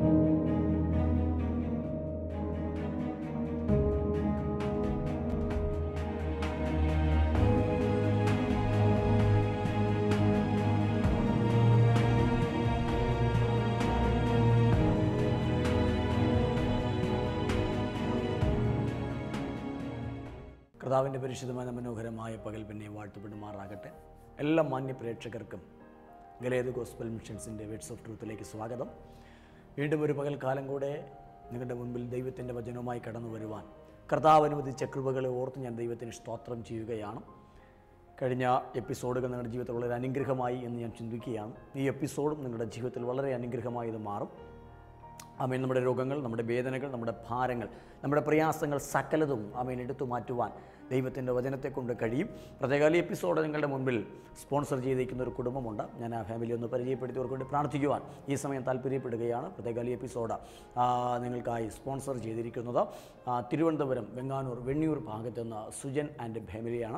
കർത്താവിൻ്റെ പരിശുദ്ധമായ മനോഹരമായ പകൽ പിന്നെ വാഴ്ത്തപ്പെടുമാറാകട്ടെ എല്ലാ മാന്യ പ്രേക്ഷകർക്കും ഗലേത് ഗോസ്ബൽ മിഷൻസിൻ്റെ വേഡ്സ് ഓഫ് ട്രൂത്തിലേക്ക് സ്വാഗതം വീണ്ടും ഒരു പകൽക്കാലം കൂടെ നിങ്ങളുടെ മുൻപിൽ ദൈവത്തിൻ്റെ വചനവുമായി കടന്നു വരുവാൻ കർത്താവ് അനുവദിച്ച കൃപകളെ ഓർത്ത് ഞാൻ ദൈവത്തിന് സ്തോത്രം ചെയ്യുകയാണ് കഴിഞ്ഞ എപ്പിസോഡുകൾ നിങ്ങളുടെ ജീവിതത്തിൽ വളരെ അനുഗ്രഹമായി എന്ന് ഞാൻ ചിന്തിക്കുകയാണ് ഈ എപ്പിസോഡും നിങ്ങളുടെ ജീവിതത്തിൽ വളരെ അനുഗ്രഹമായി ഇത് മാറും ആമേൻ നമ്മുടെ രോഗങ്ങൾ നമ്മുടെ വേദനകൾ നമ്മുടെ ഭാരങ്ങൾ നമ്മുടെ പ്രയാസങ്ങൾ സകലതും ആമേൻ എടുത്തു മാറ്റുവാൻ ദൈവത്തിൻ്റെ വചനത്തെ കൊണ്ട് കഴിയും പ്രത്യേകാല എപ്പിസോഡ് നിങ്ങളുടെ മുൻപിൽ സ്പോൺസർ ചെയ്തിരിക്കുന്ന ഒരു കുടുംബമുണ്ട് ഞാൻ ആ ഫാമിലി ഒന്ന് പരിചയപ്പെടുത്തിയവർക്ക് വേണ്ടി പ്രാർത്ഥിക്കുവാൻ ഈ സമയം താല്പര്യപ്പെടുകയാണ് പ്രത്യേകാല എപ്പിസോഡ് ആ, നിങ്ങൾക്കായി സ്പോൺസർ ചെയ്തിരിക്കുന്നത് ആ, തിരുവനന്തപുരം വെങ്ങാനൂർ വെണ്ണിയൂർ ഭാഗത്ത് നിന്ന് സുജൻ ആൻഡ് ഫാമിലിയാണ്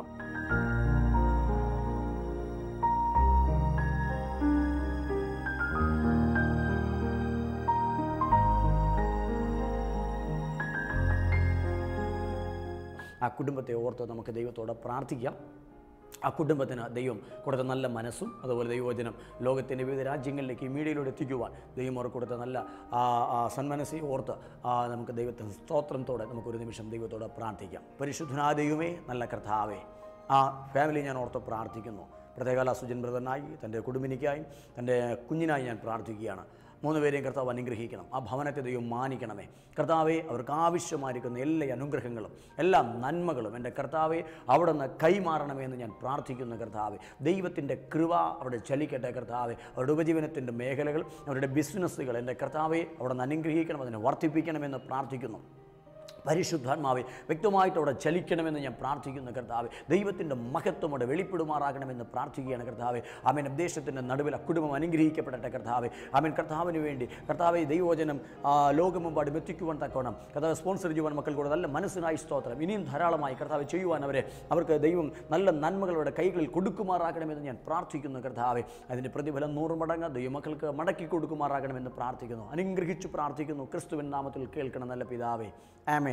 ആ കുടുംബത്തെ ഓർത്ത് നമുക്ക് ദൈവത്തോട് പ്രാർത്ഥിക്കാം ആ കുടുംബത്തിന് ദൈവം കൊടുത്ത നല്ല മനസ്സും അതുപോലെ ദൈവവചനം ലോകത്തിൻ്റെ വിവിധ രാജ്യങ്ങളിലേക്ക് ഈ മീഡിയയിലൂടെ എത്തിക്കുവാൻ ദൈവം അവർക്ക് കൊടുത്ത നല്ല ആ, ആ സന്മനസ്സി ഓർത്ത് ആ, നമുക്ക് ദൈവത്തിന് സ്തോത്രത്തോടെ നമുക്കൊരു നിമിഷം ദൈവത്തോട് പ്രാർത്ഥിക്കാം പരിശുദ്ധനായ ദൈവമേ നല്ല കർത്താവേ ആ ഫാമിലി ഞാൻ ഓർത്ത് പ്രാർത്ഥിക്കുന്നു പ്രത്യേകാല സുജൻ ബ്രദറിനായി തൻ്റെ കുടുംബിനിക്കായി തൻ്റെ കുഞ്ഞിനായി ഞാൻ പ്രാർത്ഥിക്കുകയാണ് മൂന്ന് പേരെയും കർത്താവ് അനുഗ്രഹിക്കണം ആ ഭവനത്തെ ദൈവം മാനിക്കണമേ കർത്താവെ അവർക്ക് ആവശ്യമായിരിക്കുന്ന എല്ലാ അനുഗ്രഹങ്ങളും എല്ലാ നന്മകളും എൻ്റെ കർത്താവെ അവിടെ നിന്ന് കൈമാറണമേ എന്ന് ഞാൻ പ്രാർത്ഥിക്കുന്നു കർത്താവെ ദൈവത്തിൻ്റെ കൃപ അവിടെ ചലിക്കട്ടെ കർത്താവെ അവരുടെ ഉപജീവനത്തിൻ്റെ മേഖലകൾ അവരുടെ ബിസിനസ്സുകൾ എൻ്റെ കർത്താവെ അവിടെ നിന്ന് അനുഗ്രഹിക്കണം അതിനെ വർദ്ധിപ്പിക്കണമെന്ന് പ്രാർത്ഥിക്കുന്നു പരിശുദ്ധാത്മാവെ വ്യക്തമായിട്ട് അവിടെ ചലിക്കണമെന്ന് ഞാൻ പ്രാർത്ഥിക്കുന്നു കർത്താവെ ദൈവത്തിൻ്റെ മഹത്വം അവിടെ വെളിപ്പെടുമാറാകണമെന്ന് പ്രാർത്ഥിക്കുകയാണ് കർത്താവെ ആമേൻ ദേശത്തിൻ്റെ നടുവിൽ ആ കുടുംബം അനുഗ്രഹിക്കപ്പെടട്ടെ കർത്താവെ ആമേൻ കർത്താവിന് വേണ്ടി കർത്താവെ ദൈവവചനം ആ, ലോകമെമ്പാടും എത്തിക്കുവാൻ തക്കവണ്ണം കർത്താവ് സ്പോൺസർ ചെയ്യുവാൻ മക്കൾക്കൂടെ നല്ല മനസ്സിനായി സ്തോത്രം ഇനിയും ധാരാളമായി കർത്താവ് ചെയ്യുവാൻ അവരെ അവർക്ക് ദൈവം നല്ല നന്മകളുടെ കൈകളിൽ കൊടുക്കുമാറാകണമെന്ന് ഞാൻ പ്രാർത്ഥിക്കുന്നു കർത്താവെ അതിൻ്റെ പ്രതിഫലം നൂറ് മടങ്ങ് ദൈവമക്കൾക്ക് മടക്കി കൊടുക്കുമാറാകണമെന്ന് പ്രാർത്ഥിക്കുന്നു അനുഗ്രഹിച്ചു പ്രാർത്ഥിക്കുന്നു ക്രിസ്തുവിൻ നാമത്തിൽ കേൾക്കണം നല്ല പിതാവേ ആമേൻ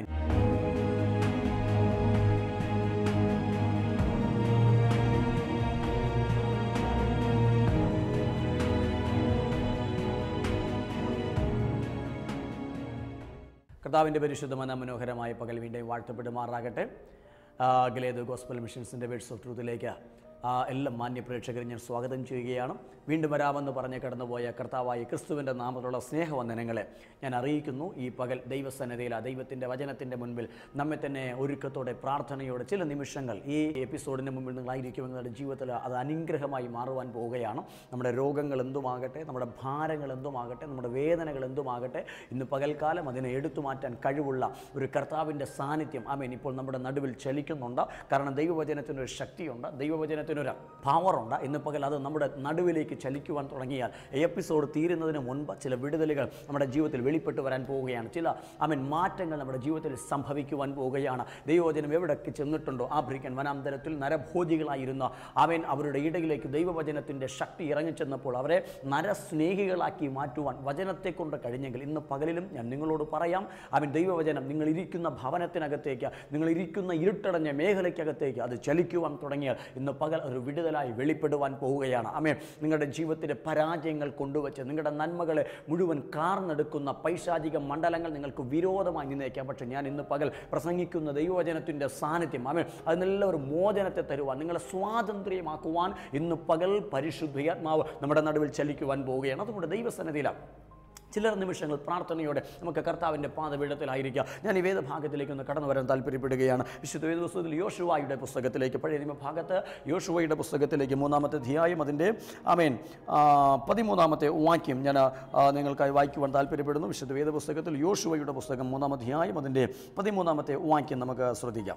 കർത്താവിൻ്റെ പരിശുദ്ധമായ മനോഹരമായ പകൽ വീണ്ടും വാഴ്ത്തപ്പെടുമാറാകട്ടെ ആ, ഗലേത് ഗോസ്ബൽ മിഷൻസിൻ്റെ വേഡ്സ് ഓഫ് ട്രൂത്തിലേക്ക് ആ, എല്ലാ മാന്യ പ്രേക്ഷകരെ ഞാൻ സ്വാഗതം ചെയ്യുകയാണ് വീണ്ടും വരാമെന്ന് പറഞ്ഞ് കടന്നുപോയ കർത്താവായ ക്രിസ്തുവിൻ്റെ നാമത്തിലുള്ള സ്നേഹവന്ദനങ്ങളെ ഞാൻ അറിയിക്കുന്നു ഈ പകൽ ദൈവസന്നതയിൽ ആ ദൈവത്തിൻ്റെ വചനത്തിൻ്റെ മുൻപിൽ നമ്മെ തന്നെ ഒരുക്കത്തോടെ പ്രാർത്ഥനയോടെ ചില നിമിഷങ്ങൾ ഈ എപ്പിസോഡിന് മുമ്പിൽ നിങ്ങളായിരിക്കും നിങ്ങളുടെ ജീവിതത്തിൽ അത് അനുഗ്രഹമായി മാറുവാൻ പോവുകയാണ് നമ്മുടെ രോഗങ്ങൾ എന്തുമാകട്ടെ നമ്മുടെ ഭാരങ്ങൾ എന്തുമാകട്ടെ നമ്മുടെ വേദനകൾ എന്തുമാകട്ടെ ഇന്ന് പകൽക്കാലം അതിനെ എടുത്തു മാറ്റാൻ കഴിവുള്ള ഒരു കർത്താവിൻ്റെ സാന്നിധ്യം ആമേൻ ഇപ്പോൾ നമ്മുടെ നടുവിൽ ചലിക്കുന്നുണ്ട് കാരണം ദൈവവചനത്തിനൊരു ശക്തിയുണ്ട് ദൈവവചനത്തിനൊരു പവറുണ്ട് ഇന്ന് പകൽ അത് നമ്മുടെ നടുവിലേക്ക് ചലിക്കുവാൻ തുടങ്ങിയാൽ ഈ എപ്പിസോഡ് തീരുന്നതിന് മുൻപ് ചില വിടുതലുകൾ നമ്മുടെ ജീവിതത്തിൽ വെളിപ്പെട്ട് വരാൻ പോവുകയാണ് ചില ആമേൻ മാറ്റങ്ങൾ നമ്മുടെ ജീവിതത്തിൽ സംഭവിക്കുവാൻ പോവുകയാണ് ദൈവവചനം എവിടേക്ക് ചെന്നിട്ടുണ്ടോ ആഫ്രിക്കൻ വനാന്തരത്തിൽ നരഭോജികളായിരുന്ന അവൻ അവരുടെ ഇടയിലേക്ക് ദൈവവചനത്തിൻ്റെ ശക്തി ഇറങ്ങിച്ചെന്നപ്പോൾ അവരെ നരസ്നേഹികളാക്കി മാറ്റുവാൻ വചനത്തെ കൊണ്ട് കഴിഞ്ഞെങ്കിൽ ഇന്ന് പകലിലും ഞാൻ നിങ്ങളോട് പറയാം അവൻ ദൈവവചനം നിങ്ങൾ ഇരിക്കുന്ന ഭവനത്തിനകത്തേക്ക് നിങ്ങൾ ഇരിക്കുന്ന ഇരുട്ടടഞ്ഞ മേഖലയ്ക്കകത്തേക്ക് അത് ചലിക്കുവാൻ തുടങ്ങിയാൽ ഇന്ന് പകൽ ഒരു വിടുതലായി വെളിപ്പെടുവാൻ പോവുകയാണ് അമേ നിങ്ങളുടെ ജീവിതത്തിലെ പരാജയങ്ങൾ കൊണ്ടുവച്ച് നിങ്ങളുടെ നന്മകളെ മുഴുവൻ കാർന്നെടുക്കുന്ന പൈശാചിക മണ്ഡലങ്ങൾ നിങ്ങൾക്ക് വിരോധമായി നിന്നേക്കാം പക്ഷേ ഞാൻ ഇന്ന് പകൽ പ്രസംഗിക്കുന്ന ദൈവവചനത്തിൻ്റെ സാന്നിധ്യം അമേ അതിനെല്ലാം ഒരു മോചനത്തെ തരുവാൻ നിങ്ങളെ സ്വാതന്ത്ര്യമാക്കുവാൻ ഇന്ന് പകൽ പരിശുദ്ധിയാത്മാവ് നമ്മുടെ നടുവിൽ ചലിക്കുവാൻ പോവുകയാണ് അതുകൊണ്ട് ദൈവസന്നിധിയിലാണ് ചിലർ നിമിഷങ്ങൾ പ്രാർത്ഥനയോടെ നമുക്ക് കർത്താവിൻ്റെ പാതപീഠത്തിലായിരിക്കാം ഞാൻ ഈ വേദഭാഗത്തിലേക്ക് ഒന്ന് കടന്നു വരാൻ താല്പര്യപ്പെടുകയാണ് വിശുദ്ധ വേദപുസ്തകത്തിൽ യോശുവായുടെ പുസ്തകത്തിലേക്ക് പഴയ നിയമഭാഗത്ത് യോശുവയുടെ പുസ്തകത്തിലേക്ക് മൂന്നാമത്തെ അധ്യായം അതിൻ്റെ ആമേൻ ആ, പതിമൂന്നാമത്തെ വാക്യം ഞാൻ ആ, നിങ്ങൾക്കായി വായിക്കുവാൻ താല്പര്യപ്പെടുന്നു വിശുദ്ധ വേദപുസ്തകത്തിൽ യോശുവയുടെ പുസ്തകം മൂന്നാം അധ്യായം അതിൻ്റെ പതിമൂന്നാമത്തെ വാക്യം നമുക്ക് ശ്രദ്ധിക്കാം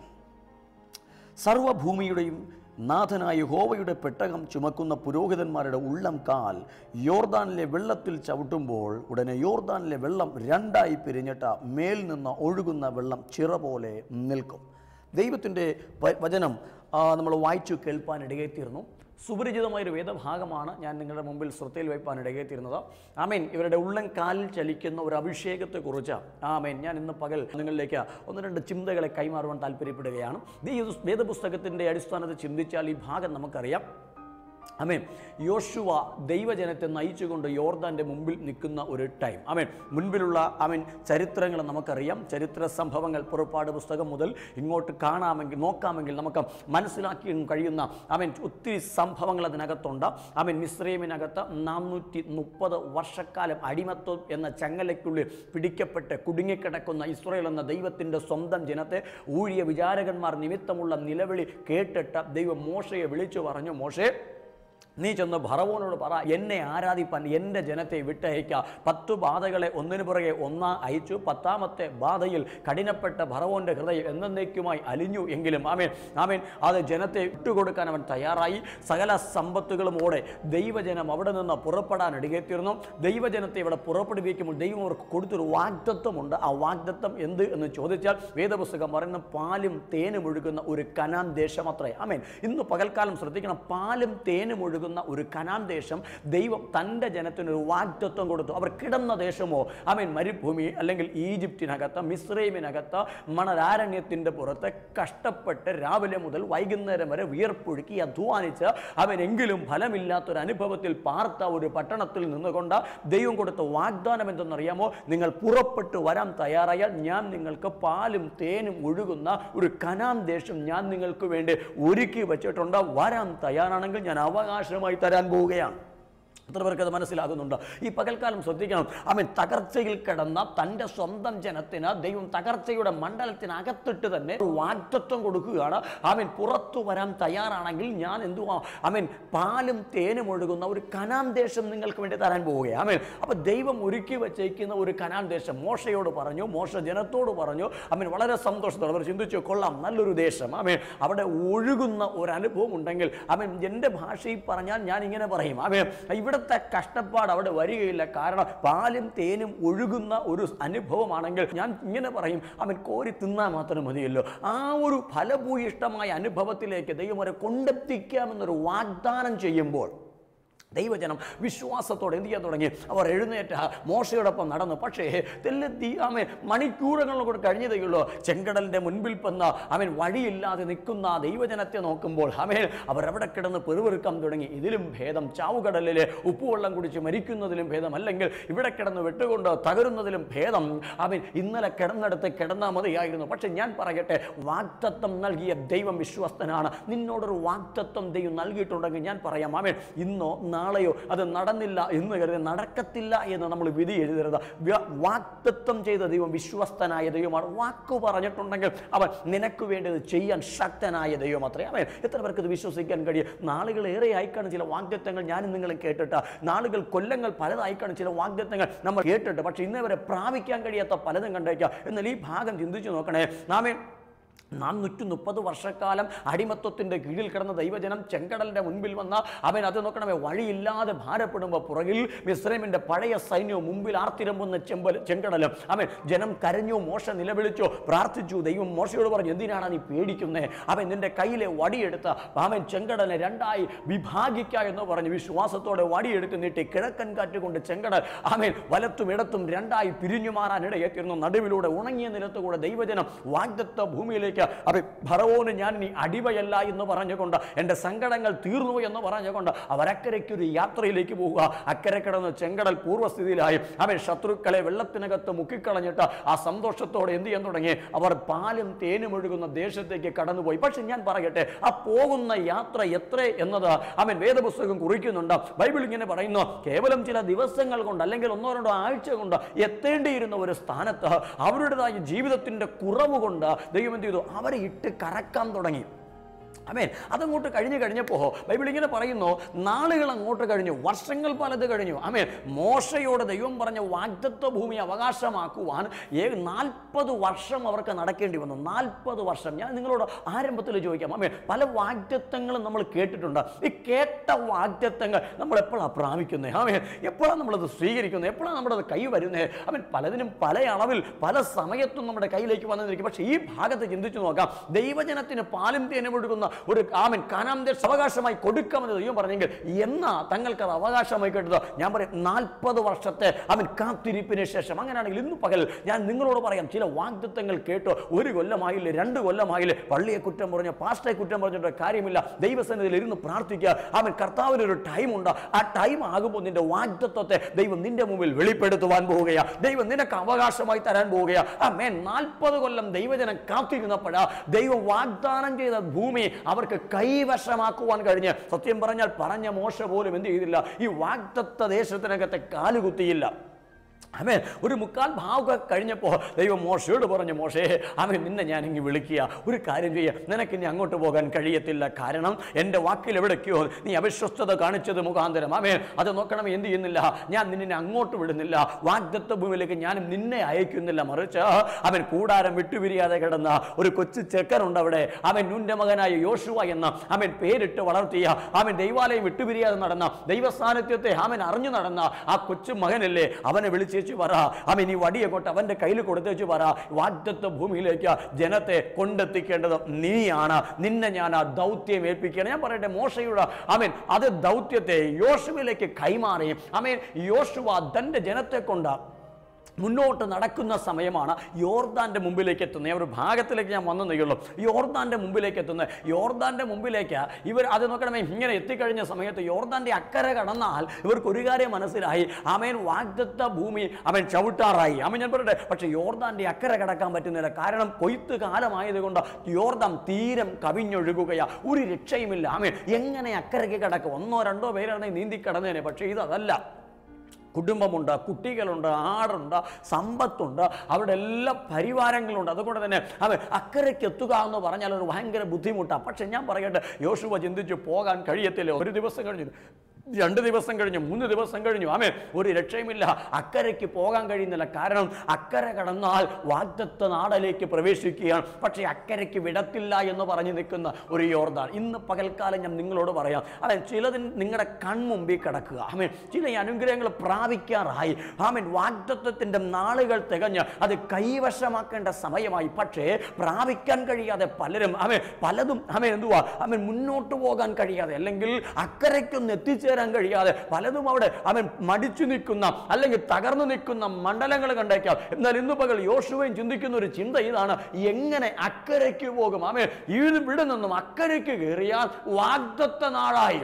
സർവഭൂമിയുടെയും നാഥനായ ഹോവയുടെ പെട്ടകം ചുമക്കുന്ന പുരോഹിതന്മാരുടെ ഉള്ളം കാൽ യോർദാനിലെ വെള്ളത്തിൽ ചവിട്ടുമ്പോൾ ഉടനെ യോർദാനിലെ വെള്ളം രണ്ടായി പിരിഞ്ഞിട്ട് മേൽ നിന്ന് ഒഴുകുന്ന വെള്ളം ചിറ പോലെ നിൽക്കും ദൈവത്തിൻ്റെ വ- വചനം ആ, നമ്മൾ വായിച്ചു കേൾപ്പാൻ ഇടയെത്തിയിരുന്നു സുപരിചിതമായൊരു വേദഭാഗമാണ് ഞാൻ നിങ്ങളുടെ മുമ്പിൽ ശ്രദ്ധയിൽ വയ്പ്പാൻ ഇടകെത്തിയിരുന്നത് ആമേൻ ഇവരുടെ ഉള്ളം കാലിൽ ചലിക്കുന്ന ഒരു അഭിഷേകത്തെക്കുറിച്ച് ആമേൻ ഞാൻ ഇന്ന് പകൽ നിങ്ങളിലേക്ക് ഒന്ന് രണ്ട് ചിന്തകളെ കൈമാറുവാൻ താല്പര്യപ്പെടുകയാണ് ഈ വേദപുസ്തകത്തിൻ്റെ അടിസ്ഥാനത്തിൽ ചിന്തിച്ചാൽ ഈ ഭാഗം നമുക്കറിയാം അമേൻ യോശുവ ദൈവജനത്തെ നയിച്ചുകൊണ്ട് യോർദാൻ്റെ മുമ്പിൽ നിൽക്കുന്ന ഒരു ടൈം അമേൻ മുൻപിലുള്ള അമേൻ ചരിത്രങ്ങൾ നമുക്കറിയാം ചരിത്ര സംഭവങ്ങൾ പുറപ്പാട് പുസ്തകം മുതൽ ഇങ്ങോട്ട് കാണാമെങ്കിൽ നോക്കാമെങ്കിൽ നമുക്ക് മനസ്സിലാക്കി കഴിയുന്ന അമേൻ ഒത്തിരി സംഭവങ്ങൾ അതിനകത്തുണ്ട് അമേൻ മിശ്രൈമിനകത്ത് നാനൂറ്റി മുപ്പത് വർഷക്കാലം അടിമത്വം എന്ന ചങ്ങലയ്ക്കുള്ളിൽ പിടിക്കപ്പെട്ട് കുടുങ്ങിക്കിടക്കുന്ന ഇസ്രയേൽ എന്ന ദൈവത്തിൻ്റെ സ്വന്തം ജനത്തെ ഊഴിയ വിചാരകന്മാർ നിമിത്തമുള്ള നിലവിളി കേട്ടിട്ട് ദൈവം മോശയെ വിളിച്ചു പറഞ്ഞു മോശേ നീ ചെന്ന് ഭറവോനോട് പറ എന്നെ ആരാധിപ്പാൻ എൻ്റെ ജനത്തെ വിട്ടയക്കുക പത്തു ബാധകളെ ഒന്നിനു പുറകെ ഒന്നാ അയച്ചു പത്താമത്തെ ബാധയിൽ കഠിനപ്പെട്ട ഭറവോൻ്റെ ഹൃദയം എന്നേക്കുമായി അലിഞ്ഞു എങ്കിലും ആമേൻ ആമേൻ അത് ജനത്തെ വിട്ടുകൊടുക്കാൻ അവൻ തയ്യാറായി സകല സമ്പത്തുകളുമോടെ ദൈവജനം അവിടെ നിന്ന് പുറപ്പെടാൻ ഇടകെത്തിയിരുന്നു ദൈവജനത്തെ ഇവിടെ പുറപ്പെടുവിക്കുമ്പോൾ ദൈവം അവർക്ക് കൊടുത്തൊരു വാഗ്ദത്വമുണ്ട് ആ വാഗ്ദത്വം എന്ത് എന്ന് ചോദിച്ചാൽ വേദപുസ്തകം പറയുന്ന പാലും തേനും ഒഴുകുന്ന ഒരു കനാൻ ദേശം അത്രേ ആമേൻ ഇന്ന് പകൽക്കാലം ശ്രദ്ധിക്കണം പാലും തേനും ഒഴുകുന്ന ഒരു കനാൻ ദേശം ദൈവം തൻ്റെ ജനത്തിനൊരു വാഗ്ദത്വം കൊടുത്തു അവർ കിടന്ന ദേശമോ ആമേൻ മരുഭൂമി അല്ലെങ്കിൽ ഈജിപ്തിനകത്ത് മിസ്രൈമിനകത്ത് മണലാരണ്യത്തിൻ്റെ പുറത്ത് കഷ്ടപ്പെട്ട് രാവിലെ മുതൽ വൈകുന്നേരം വരെ വിയർപ്പൊഴുക്കി അധ്വാനിച്ച് അവനെങ്കിലും ഫലമില്ലാത്തൊരു അനുഭവത്തിൽ പാർത്ത ഒരു പട്ടണത്തിൽ നിന്നുകൊണ്ട് ദൈവം കൊടുത്ത വാഗ്ദാനം എന്തെന്നറിയാമോ നിങ്ങൾ പുറപ്പെട്ടു വരാൻ തയ്യാറായാൽ ഞാൻ നിങ്ങൾക്ക് പാലും തേനും ഒഴുകുന്ന ഒരു കനാം ദേശം ഞാൻ നിങ്ങൾക്ക് വേണ്ടി ഒരുക്കി വെച്ചിട്ടുണ്ട് വരാൻ തയ്യാറാണെങ്കിൽ ഞാൻ അവകാശമായി തരാൻ പോവുകയാണ് എത്ര പേർക്ക് അത് മനസ്സിലാകുന്നുണ്ട് ഈ പകൽക്കാലം ശ്രദ്ധിക്കണം അവൻ തകർച്ചയിൽ കിടന്ന തൻ്റെ സ്വന്തം ജനത്തിന് ദൈവം തകർച്ചയുടെ മണ്ഡലത്തിനകത്തിട്ട് തന്നെ ഒരു വാഗ്ദത്വം കൊടുക്കുകയാണ് അവൻ പുറത്തു വരാൻ തയ്യാറാണെങ്കിൽ ഞാൻ എന്തുവാ അവൻ പാലും തേനും ഒഴുകുന്ന ഒരു കനാൻ ദേശം നിങ്ങൾക്ക് വേണ്ടി തരാൻ പോവുകയാണ് അവൻ അപ്പോൾ ദൈവം ഒരുക്കി വച്ചേക്കുന്ന ഒരു കനാൻ ദേശം മോശയോട് പറഞ്ഞു മോശ ജനത്തോട് പറഞ്ഞു അവൻ വളരെ സന്തോഷത്തോടെ അവർ ചിന്തിച്ചു കൊള്ളാം നല്ലൊരു ദേശം അവൻ അവിടെ ഒഴുകുന്ന ഒരു അനുഭവം ഉണ്ടെങ്കിൽ അവൻ എൻ്റെ ഭാഷയിൽ പറഞ്ഞാൽ ഞാൻ ഇങ്ങനെ പറയും അവൻ ഇവിടെ ഇവിടുത്തെ കഷ്ടപ്പാട് അവിടെ വരികയില്ല കാരണം പാലും തേനും ഒഴുകുന്ന ഒരു അനുഭവമാണെങ്കിൽ ഞാൻ ഇങ്ങനെ പറയും അവൻ കോരി തിന്നാൽ മാത്രം മതിയല്ലോ ആ ഒരു ഫലഭൂയിഷ്ടമായ അനുഭവത്തിലേക്ക് ദൈവം അവരെ കൊണ്ടെത്തിക്കാമെന്നൊരു വാഗ്ദാനം ചെയ്യുമ്പോൾ ദൈവജനം വിശ്വാസത്തോടെ എന്ത് ചെയ്യാൻ തുടങ്ങി അവർ എഴുന്നേറ്റ മോശയോടൊപ്പം നടന്നു പക്ഷേ തെല്ലെത്തി അവൻ മണിക്കൂറുകൾ കൂടെ കഴിഞ്ഞതേയുള്ളൂ ചെങ്കടലിൻ്റെ മുൻപിൽ വന്ന് അവൻ വഴിയില്ലാതെ നിൽക്കുന്ന ആ ദൈവജനത്തെ നോക്കുമ്പോൾ അവൻ അവരവിടെ കിടന്ന് പെറുവെറുക്കാൻ തുടങ്ങി ഇതിലും ഭേദം ചാവുകടലിലെ ഉപ്പുവെള്ളം കുടിച്ച് മരിക്കുന്നതിലും ഭേദം അല്ലെങ്കിൽ ഇവിടെ കിടന്ന് വെട്ടുകൊണ്ട് തകരുന്നതിലും ഭേദം അവൻ ഇന്നലെ കിടന്നിടത്ത് കിടന്നാൽ മതിയായിരുന്നു പക്ഷെ ഞാൻ പറയട്ടെ വാക്തത്വം നൽകിയ ദൈവം വിശ്വസ്തനാണ് നിന്നോടൊരു വാക്തത്വം ദൈവം നൽകിയിട്ടുണ്ടെങ്കിൽ ഞാൻ പറയാം അവൻ ഇന്നോ നാളെയോ അത് നടന്നില്ല എന്ന് കരുതി നടക്കത്തില്ല എന്ന് നമ്മൾ വിധി എഴുതരുത് വ്യ- വാക്തത്വം ചെയ്ത ദൈവം വിശ്വസ്തനായ ദൈവമാണ് വാക്ക് പറഞ്ഞിട്ടുണ്ടെങ്കിൽ അവൻ നിനക്ക് വേണ്ടത് ചെയ്യാൻ ശക്തനായ ദൈവം അത്രേ അവൻ എത്ര പേർക്ക് ഇത് വിശ്വസിക്കാൻ കഴിയും നാളുകൾ ഏറെ ആയിക്കാണ് ചില വാഗ്ദത്തങ്ങൾ ഞാനും നിങ്ങളും കേട്ടിട്ട് നാളുകൾ കൊല്ലങ്ങൾ പലതായിക്കാണ് ചില വാഗ്ദത്തങ്ങൾ നമ്മൾ കേട്ടിട്ട് പക്ഷേ ഇന്നേ വരെ പ്രാപിക്കാൻ കഴിയാത്ത പലതും കണ്ടേക്കാം എന്നാൽ ഈ ഭാഗം ചിന്തിച്ചു നോക്കണേ നാമേ നാനൂറ്റി മുപ്പത് വർഷക്കാലം അടിമത്വത്തിൻ്റെ കീഴിൽ കിടന്ന ദൈവജനം ചെങ്കടലിൻ്റെ മുൻപിൽ വന്ന അവൻ അത് നോക്കണമേ വഴിയില്ലാതെ ഭാരപ്പെടുമ്പോൾ പുറകിൽ മിസ്രൈമിൻ്റെ പഴയ സൈന്യവും മുമ്പിൽ ആർത്തിരമ്പുന്ന ചെമ്പൽ ചെങ്കടലും അവൻ ജനം കരഞ്ഞു മോശ നിലവിളിച്ചു പ്രാർത്ഥിച്ചു ദൈവം മോശയോട് പറഞ്ഞു എന്തിനാണ് നീ പേടിക്കുന്നത് അവൻ നിന്റെ കയ്യിലെ വടിയെടുത്ത് അവൻ ചെങ്കടലിനെ രണ്ടായി വിഭാഗിക്ക എന്ന് പറഞ്ഞ് വിശ്വാസത്തോടെ വടിയെടുത്ത് നീട്ടി കിഴക്കൻ കാറ്റ് കൊണ്ട് ചെങ്കടൽ അവൻ വലത്തും ഇടത്തും രണ്ടായി പിരിഞ്ഞു മാറാനിടയെത്തിയിരുന്നു നടുവിലൂടെ ഉണങ്ങിയ നിലത്തുകൂടെ ദൈവജനം വാഗ്ദത്ത ഭൂമിയിലേക്ക് അവൻ ഭറവോന് ഞാൻ നീ അടിവയല്ല എന്ന് പറഞ്ഞുകൊണ്ട് എൻ്റെ സങ്കടങ്ങൾ തീർന്നു എന്ന് പറഞ്ഞുകൊണ്ട് അവരക്കരയ്ക്ക് ഒരു യാത്രയിലേക്ക് പോവുക അക്കരെ കിടന്ന് ചെങ്കടൽ പൂർവ്വസ്ഥിതിയിലായി അവൻ ശത്രുക്കളെ വെള്ളത്തിനകത്ത് മുക്കിക്കളഞ്ഞിട്ട് ആ സന്തോഷത്തോടെ എന്ത് ചെയ്യാൻ തുടങ്ങി അവർ പാലും തേനും ഒഴുകുന്ന ദേശത്തേക്ക് കടന്നുപോയി പക്ഷെ ഞാൻ പറയട്ടെ ആ പോകുന്ന യാത്ര എത്ര എന്നത് അവൻ വേദപുസ്തകം കുറിക്കുന്നുണ്ട് ബൈബിൾ ഇങ്ങനെ പറയുന്നു കേവലം ചില ദിവസങ്ങൾ കൊണ്ട് അല്ലെങ്കിൽ ഒന്നോ രണ്ടോ ആഴ്ച കൊണ്ട് എത്തേണ്ടിയിരുന്ന ഒരു സ്ഥാനത്ത് അവരുടേതായ ജീവിതത്തിന്റെ കുറവ് കൊണ്ട് ദൈവം എന്ത് ചെയ്തു അവരെ ഇട്ട് കറക്കാൻ തുടങ്ങി അമേൻ അതങ്ങോട്ട് കഴിഞ്ഞ് കഴിഞ്ഞപ്പോൾ ബൈബിൾ ഇങ്ങനെ പറയുന്നു നാളുകൾ അങ്ങോട്ട് കഴിഞ്ഞു വർഷങ്ങൾ പലത് കഴിഞ്ഞു അമേൻ മോശയോട് ദൈവം പറഞ്ഞ വാഗ്ദത്വ ഭൂമി അവകാശമാക്കുവാൻ ഏ നാൽപ്പത് വർഷം അവർക്ക് നടക്കേണ്ടി വന്നു നാൽപ്പത് വർഷം ഞാൻ നിങ്ങളോട് ആരംഭത്തിൽ ചോദിക്കാം അമേൻ പല വാഗ്ദത്വങ്ങളും നമ്മൾ കേട്ടിട്ടുണ്ട് ഈ കേട്ട വാഗ്ദത്വങ്ങൾ നമ്മൾ എപ്പോഴാണ് പ്രാപിക്കുന്നത് ആമേൻ എപ്പോഴാണ് നമ്മളത് സ്വീകരിക്കുന്നത് എപ്പോഴാണ് നമ്മുടെ കൈ വരുന്നത് അവൻ പലതിനും പല അളവിൽ പല സമയത്തും നമ്മുടെ കയ്യിലേക്ക് വന്നിരിക്കും പക്ഷേ ഈ ഭാഗത്ത് ചിന്തിച്ചു നോക്കാം ദൈവജനത്തിന് പാലും തേനും ഒഴുകുന്ന ഒരു ആമൻ കാനാം ദേശ അവകാശമായി കൊടുക്കാമെന്ന് ദൈവം പറഞ്ഞെങ്കിൽ എന്നാ തങ്ങൾക്ക് അത് അവകാശമായി കിട്ടുന്നത് ഞാൻ പറയും നാൽപ്പത് വർഷത്തെ അവൻ കാത്തിരിപ്പിന് ശേഷം അങ്ങനെയാണെങ്കിൽ ഇന്ന് പകൽ ഞാൻ നിങ്ങളോട് പറയാം ചില വാഗ്ദത്തങ്ങൾ കേട്ടോ ഒരു കൊല്ലമായില്ലേ രണ്ട് കൊല്ലമായില്ലേ പള്ളിയെ കുറ്റം പറഞ്ഞ പാസ്റ്ററെ കുറ്റം പറഞ്ഞിട്ട് കാര്യമില്ല ദൈവസന്നിധിയിൽ ഇരുന്ന് പ്രാർത്ഥിക്കുക അവൻ കർത്താവിന് ഒരു ടൈം ഉണ്ട് ആ ടൈം ആകുമ്പോൾ നിന്റെ വാഗ്ദത്വത്തെ ദൈവം നിന്റെ മുമ്പിൽ വെളിപ്പെടുത്തുവാൻ പോവുകയാ ദൈവം നിനക്ക് അവകാശമായി തരാൻ പോവുകയാ ആ മേൻ നാൽപ്പത് കൊല്ലം ദൈവജനം കാത്തിരുന്നപ്പോഴാ ദൈവം വാഗ്ദാനം ചെയ്ത ഭൂമി അവർക്ക് കൈവശമാക്കുവാൻ കഴിഞ്ഞ് സത്യം പറഞ്ഞാൽ പറഞ്ഞ മോശ പോലും എന്ത് ചെയ്തില്ല ഈ വാഗ്ദത്ത ദേശത്തിനകത്തെ കാലുകുത്തിയില്ല അവൻ ഒരു മുക്കാൽ ഭാവുക കഴിഞ്ഞപ്പോൾ ദൈവം മോശയോട് പറഞ്ഞു മോശേ അവൻ നിന്നെ ഞാൻ ഇങ്ങ് വിളിക്കുക ഒരു കാര്യം ചെയ്യുക നിനക്ക് ഇനി അങ്ങോട്ട് പോകാൻ കഴിയത്തില്ല കാരണം എൻ്റെ വാക്കിൽ എവിടേക്കോ നീ അവിശ്വസ്തത കാണിച്ചത് മുഖാന്തരം അവൻ അത് നോക്കണം എന്ത് ചെയ്യുന്നില്ല ഞാൻ നിന്നെ അങ്ങോട്ട് വിടുന്നില്ല വാഗ്ദത്ത ഭൂമിയിലേക്ക് ഞാൻ നിന്നെ അയക്കുന്നില്ല മറിച്ച് അവൻ കൂടാരം വിട്ടുപിരിയാതെ കിടന്ന ഒരു കൊച്ചു ചെക്കനുണ്ട് അവിടെ അവൻ നുന്റെ മകനായ യോശുവ എന്ന അവൻ പേരിട്ട് വളർത്തിയ അവൻ ദൈവാലയം വിട്ടുപിരിയാതെ നടന്ന ദൈവസാന്നിധ്യത്തെ അവൻ അറിഞ്ഞു നടന്ന ആ കൊച്ചു മകനല്ലേ അവനെ വിളിച്ചേച്ചു പറ അവൻ ഈ വടിയെ കൊണ്ട് അവന്റെ കയ്യിൽ കൊടുത്തേച്ചു പറ വാഗ്ദത്വ ഭൂമിയിലേക്ക് ജനത്തെ കൊണ്ടെത്തിക്കേണ്ടത് നീയാണ് നിന്നെ ഞാൻ ആ ദൗത്യം ഏൽപ്പിക്കുകയാണ് ഞാൻ പറയട്ടെ മോശയുടെ അവൻ അത് ദൗത്യത്തെ യോശുവിലേക്ക് കൈമാറി അവൻ യോശുവ തന്റെ ജനത്തെ കൊണ്ട് മുന്നോട്ട് നടക്കുന്ന സമയമാണ് യോർദാന്റെ മുമ്പിലേക്ക് എത്തുന്നത് ഞാൻ ഒരു ഭാഗത്തിലേക്ക് ഞാൻ വന്നു നീയുള്ളൂ യോർദാന്റെ മുമ്പിലേക്ക് എത്തുന്നത് യോർദാന്റെ മുമ്പിലേക്ക് ഇവർ അത് നോക്കണമേ ഇങ്ങനെ എത്തിക്കഴിഞ്ഞ സമയത്ത് യോർദാന്റെ അക്കരെ കടന്നാൽ ഇവർക്ക് ഒരു കാര്യം മനസ്സിലായി അവൻ വാഗ്ദത്ത ഭൂമി അവൻ ചവിട്ടാറായി അവൻ ഞാൻ പറയട്ടെ പക്ഷെ യോർദാന്റെ അക്കരെ കടക്കാൻ പറ്റുന്നില്ല കാരണം കൊയ്ത്ത് കാലമായതുകൊണ്ട് യോർദാൻ തീരം കവിഞ്ഞൊഴുകുകയാ ഒരു രക്ഷയുമില്ല അവൻ എങ്ങനെ അക്കരയ്ക്ക് കിടക്കും ഒന്നോ രണ്ടോ പേരാണെങ്കിൽ നീന്തി കടന്നേനെ പക്ഷേ ഇതല്ല കുടുംബമുണ്ട് കുട്ടികളുണ്ട് ആടുണ്ട് സമ്പത്തുണ്ട് അവിടെ എല്ലാ പരിവാരങ്ങളുണ്ട് അതുകൊണ്ട് തന്നെ അവൻ അക്കരയ്ക്ക് എത്തുക എന്ന് പറഞ്ഞാൽ ഒരു ഭയങ്കര ബുദ്ധിമുട്ടാണ് പക്ഷെ ഞാൻ പറയട്ടെ യോശുവ ചിന്തിച്ച് പോകാൻ കഴിയത്തില്ല ഒരു ദിവസം കഴിഞ്ഞു രണ്ട് ദിവസം കഴിഞ്ഞു മൂന്ന് ദിവസം കഴിഞ്ഞു ആമേ ഒരു രക്ഷയുമില്ല അക്കരയ്ക്ക് പോകാൻ കഴിയുന്നില്ല കാരണം അക്കരെ കടന്നാൽ വാഗ്ദത്ത നാടിലേക്ക് പ്രവേശിക്കുകയാണ് പക്ഷേ അക്കരയ്ക്ക് വിടത്തില്ല എന്ന് പറഞ്ഞു നിൽക്കുന്ന ഒരു യോർദാൻ ഇന്ന് പകൽക്കാലം ഞാൻ നിങ്ങളോട് പറയാം അതെ ചിലതിന് നിങ്ങളുടെ കൺമുമ്പിൽ കിടക്കുക ആമേൻ ചില ഈ അനുഗ്രഹങ്ങൾ പ്രാപിക്കാറായി ആമേൻ വാഗ്ദത്വത്തിൻ്റെ നാളുകൾ തികഞ്ഞ് അത് കൈവശമാക്കേണ്ട സമയമായി പക്ഷേ പ്രാപിക്കാൻ കഴിയാതെ പലരും ആമേൻ പലതും ആമേൻ എന്തുവാ ആമേൻ മുന്നോട്ട് പോകാൻ കഴിയാതെ അല്ലെങ്കിൽ അക്കരയ്ക്കൊന്ന് എത്തിച്ചേരാൻ കഴിയാതെ പലതും അവിടെ അവൻ മടിച്ചു നിൽക്കുന്ന അല്ലെങ്കിൽ തകർന്നു നിൽക്കുന്ന മണ്ഡലങ്ങൾ കണ്ടേക്കാം എന്നാൽ ഇന്ന് പകൽ യോശുവയും ചിന്തിക്കുന്ന ഒരു ചിന്ത ഇതാണ് എങ്ങനെ അക്കരയ്ക്ക് പോകും ആമേ ഇവിടെ നിന്നും അക്കരയ്ക്ക് കയറിയാൽ വാഗ്ദത്ത നാളായി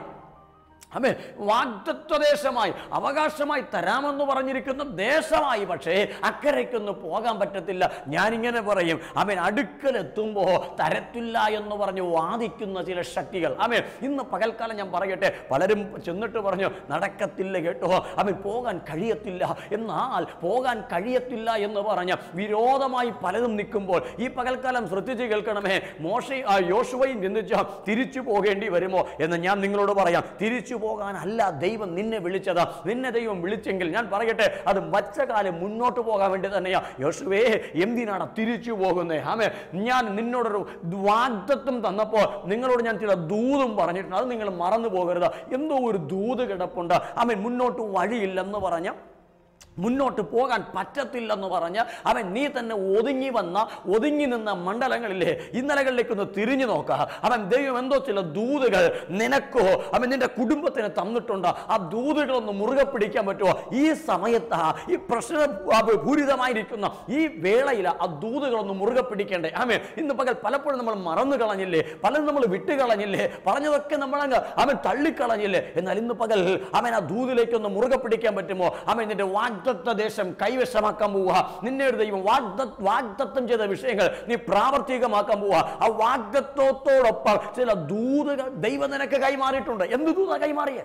അമേ വാഗ്ദത്വദേശമായി അവകാശമായി തരാമെന്ന് പറഞ്ഞിരിക്കുന്ന ദേശമായി പക്ഷേ അക്കരയ്ക്കൊന്ന് പോകാൻ പറ്റത്തില്ല ഞാനിങ്ങനെ പറയും അവൻ അടുക്കലെത്തുമ്പോൾ തരത്തില്ല എന്ന് പറഞ്ഞ് വാദിക്കുന്ന ചില ശക്തികൾ അമേ ഇന്ന് പകൽക്കാലം ഞാൻ പറയട്ടെ പലരും ചെന്നിട്ട് പറഞ്ഞു നടക്കത്തില്ല കേട്ടോ അവൻ പോകാൻ കഴിയത്തില്ല എന്നാൽ പോകാൻ കഴിയത്തില്ല എന്ന് പറഞ്ഞ് വിരോധമായി പലതും നിൽക്കുമ്പോൾ ഈ പകൽക്കാലം ശ്രദ്ധിച്ച് കേൾക്കണമേ മോശ ആ യോശുവയും ചിന്തിച്ച തിരിച്ചു പോകേണ്ടി വരുമോ എന്ന് ഞാൻ നിങ്ങളോട് പറയാം തിരിച്ചു പോകാനല്ല ദൈവം നിന്നെ വിളിച്ചത് നിന്നെ ദൈവം വിളിച്ചെങ്കിൽ ഞാൻ പറയട്ടെ അത് മച്ചകാലം മുന്നോട്ട് പോകാൻ വേണ്ടി തന്നെയാ യോശുവേ എന്തിനാണ് തിരിച്ചു പോകുന്നത് ആമേ ഞാൻ നിന്നോടൊരു വാഗ്ദത്വം തന്നപ്പോൾ നിങ്ങളോട് ഞാൻ ചില ദൂതും പറഞ്ഞിട്ടുണ്ട് അത് നിങ്ങൾ മറന്നു പോകരുത് എന്തോ ഒരു ദൂത് കിടപ്പുണ്ട് ആമേ മുന്നോട്ട് വഴിയില്ലെന്ന് പറഞ്ഞ മുന്നോട്ട് പോകാൻ പറ്റത്തില്ലെന്ന് പറഞ്ഞ് അവൻ നീ തന്നെ ഒതുങ്ങി വന്ന ഒതുങ്ങി നിന്ന മണ്ഡലങ്ങളിലെ ഇന്നലകളിലേക്കൊന്ന് തിരിഞ്ഞു നോക്കുക അവൻ ദൈവം എന്തോ ചില ദൂതുകൾ നിനക്കോ അവൻ നിന്റെ കുടുംബത്തിന് തന്നിട്ടുണ്ട് ആ ദൂതുകളൊന്ന് മുറുകെ പിടിക്കാൻ പറ്റുമോ ഈ സമയത്ത് ഈ പ്രശ്ന ഭൂരിതമായിരിക്കുന്ന ഈ വേളയിൽ ആ ദൂതുകളൊന്ന് മുറുകെ പിടിക്കേണ്ടേ ആമേ ഇന്ന് പകൽ പലപ്പോഴും നമ്മൾ മറന്നു കളഞ്ഞില്ലേ പലരും നമ്മൾ വിട്ടുകളഞ്ഞില്ലേ പറഞ്ഞതൊക്കെ നമ്മളങ്ങ് അവൻ തള്ളിക്കളഞ്ഞില്ലേ എന്നാൽ ഇന്ന് പകൽ അവൻ ആ ദൂതിലേക്കൊന്ന് മുറുകെ പിടിക്കാൻ പറ്റുമോ അവൻ നിന്റെ വാഗ്ദത്ത ദേശം കൈവശമാക്കാൻ പോവുക നിന്നെ ഒരു ദൈവം വാഗ്ദ വാഗ്ദത്തം ചെയ്ത വിഷയങ്ങൾ നീ പ്രാവർത്തികമാക്കാൻ പോവുക ആ വാഗ്ദത്വത്തോടൊപ്പം ചില ദൂതുകൾ ദൈവം നിനക്ക് കൈമാറിയിട്ടുണ്ട് എന്ത് ദൂത കൈമാറിയേ